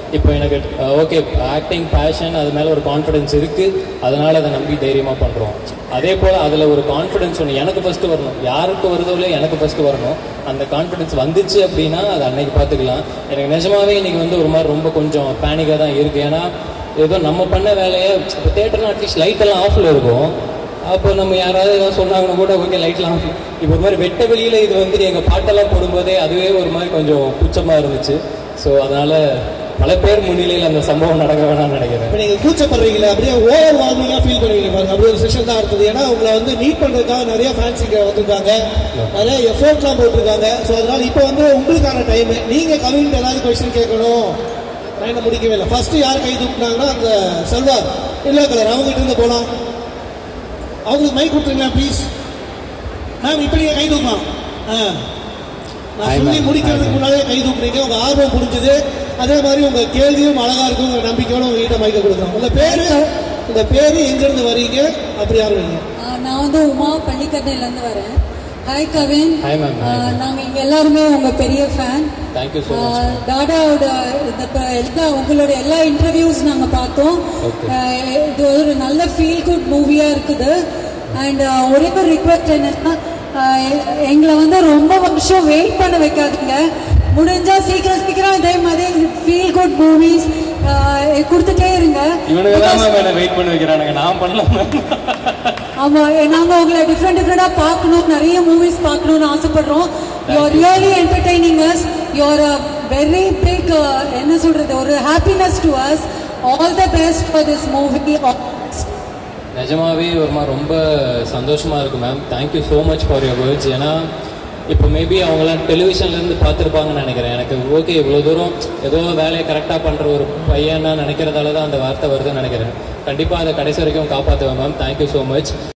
இப்போ எனக்கு ஓகே ஆக்டிங் பேஷன் அது மேலே ஒரு கான்ஃபிடென்ஸ் இருக்குது அதனால் அதை நம்பி தைரியமாக பண்ணுறோம் அதே போல் அதில் ஒரு கான்ஃபிடென்ஸ் ஒன்று எனக்கு ஃபஸ்ட்டு வரணும் யாருக்கு வருதோ இல்லையோ எனக்கு ஃபஸ்ட்டு வரணும் அந்த கான்ஃபிடென்ஸ் வந்துச்சு அப்படின்னா அது அன்னைக்கு பார்த்துக்கலாம் எனக்கு நிஜமாவே இன்னைக்கு வந்து ஒரு மாதிரி ரொம்ப கொஞ்சம் பேனிக்காக தான் இருக்குது ஏன்னா ஏதோ நம்ம பண்ண வேலையை இப்போ தேட்டர்லாம் அட்லீஸ்ட் லைட் எல்லாம் ஆஃபில் இருக்கும் அப்போ நம்ம யாராவது ஏதாவது சொன்னாங்கன்னா கூட ஓகே லைட்லாம் ஆஃப் இப்போ ஒரு மாதிரி வெட்ட வெளியில் இது வந்து எங்கள் பாட்டெல்லாம் போடும்போதே அதுவே ஒரு மாதிரி கொஞ்சம் கூச்சமாக இருந்துச்சு ஸோ அதனால் பல பேர் முன்னிலையில் அந்த சம்பவம் நடக்க வேணாம்னு நினைக்கிறேன் இப்போ நீங்கள் கூச்சப்படுறீங்களே அப்படியே ஓவர் வார்மிங்காக ஃபீல் பண்ணுவீங்க பாருங்க அப்படி ஒரு செஷன் தான் இருக்குது ஏன்னா உங்களை வந்து மீட் பண்ணுறதுக்காக நிறைய ஃபேன்ஸ் இங்கே வந்திருக்காங்க நிறைய எஃபோர்ட்லாம் போட்டிருக்காங்க ஸோ அதனால இப்போ வந்து உங்களுக்கான டைம் நீங்கள் கவின் ஏதாவது கொஸ்டின் கேட்கணும் நான் என்ன முடிக்கவே இல்லை ஃபர்ஸ்ட் யார் கை தூக்குனாங்கன்னா அந்த செல்வார் இல்லை கலர் அவங்ககிட்ட இருந்து போகலாம் அவங்களுக்கு மைக் கொடுத்துருங்களா ப்ளீஸ் மேம் இப்போ நீங்கள் கை தூக்கலாம் ஆ நான் Hi, சொல்லி ma'am. முடிக்கிறதுக்கு Hi, ma'am. முன்னாடியே கை தூக்குறீங்க உங்க ஆர்வம் புரிஞ்சுது அதே மாதிரி உங்க கேள்வியும் அழகா இருக்கும் உங்க நம்பிக்கையோட உங்ககிட்ட மைக்க கொடுக்குறோம் உங்க பேரு உங்க பேரு எங்க இருந்து வரீங்க அப்படி ஆரம்பிங்க ஆ, நான் வந்து உமா பள்ளிக்கட்டையிலேருந்து வரேன் hi Kavin Hi, ma'am. Hi, ma'am. நாங்கள் இங்கே எல்லாருமே உங்கள் பெரிய ஃபேன் தேங்க்யூ ஸோ மச் டாடாவோட இந்த ப- எல்லா உங்களோட எல்லா இன்டர்வியூஸ் நாங்கள் பார்த்தோம் Okay. ஆ, இது ஒரு நல்ல ஃபீல் குட் மூவியாக இருக்குது அண்ட் ஒரே ஒரு ரிக்வெஸ்ட் என்னன்னா ஆ, எ- எங்களை வந்து ரொம்ப வருஷம் வெயிட் பண்ண வைக்காதீங்க முடிஞ்சா சீக்கிரம் சீக்கிரம் இதே மாதிரி ஃபீல் குட் மூவிஸ் கொடுத்துட்டே இருங்க இவனுக்கு தான் மேம் என்ன வெயிட் பண்ணி வைக்கிறானுங்க நான் பண்ணலாம் ஆமா எ- நாங்க உங்களை டிஃப்ரெண்ட் டிஃப்ரெண்டா பார்க்கணும் நிறைய மூவிஸ் பார்க்கணும்னு ஆசைப்படுறோம் you are really entertaining us you are very big என்ன சொல்றது ஒரு happiness to us all the best for this movie நிஜமாவே ஒரு மாதிரி ரொம்ப சந்தோஷமா இருக்கு ma'am thank you so much for your words ஏன்னா இப்போ மேபி அவங்களாம் டெலிவிஷன்லேருந்து பார்த்துருப்பாங்கன்னு நினைக்கிறேன் எனக்கு ஓகே இவ்வளோ தூரம் ஏதோ வேலையை கரெக்டாக பண்ணுற ஒரு பையனா நினைக்கிறதால தான் அந்த வார்த்தை வருதுன்னு நினைக்கிறேன் கண்டிப்பாக அதை கடைசி வரைக்கும் காப்பாற்றுவேன் மேம் தேங்க்யூ ஸோ மச்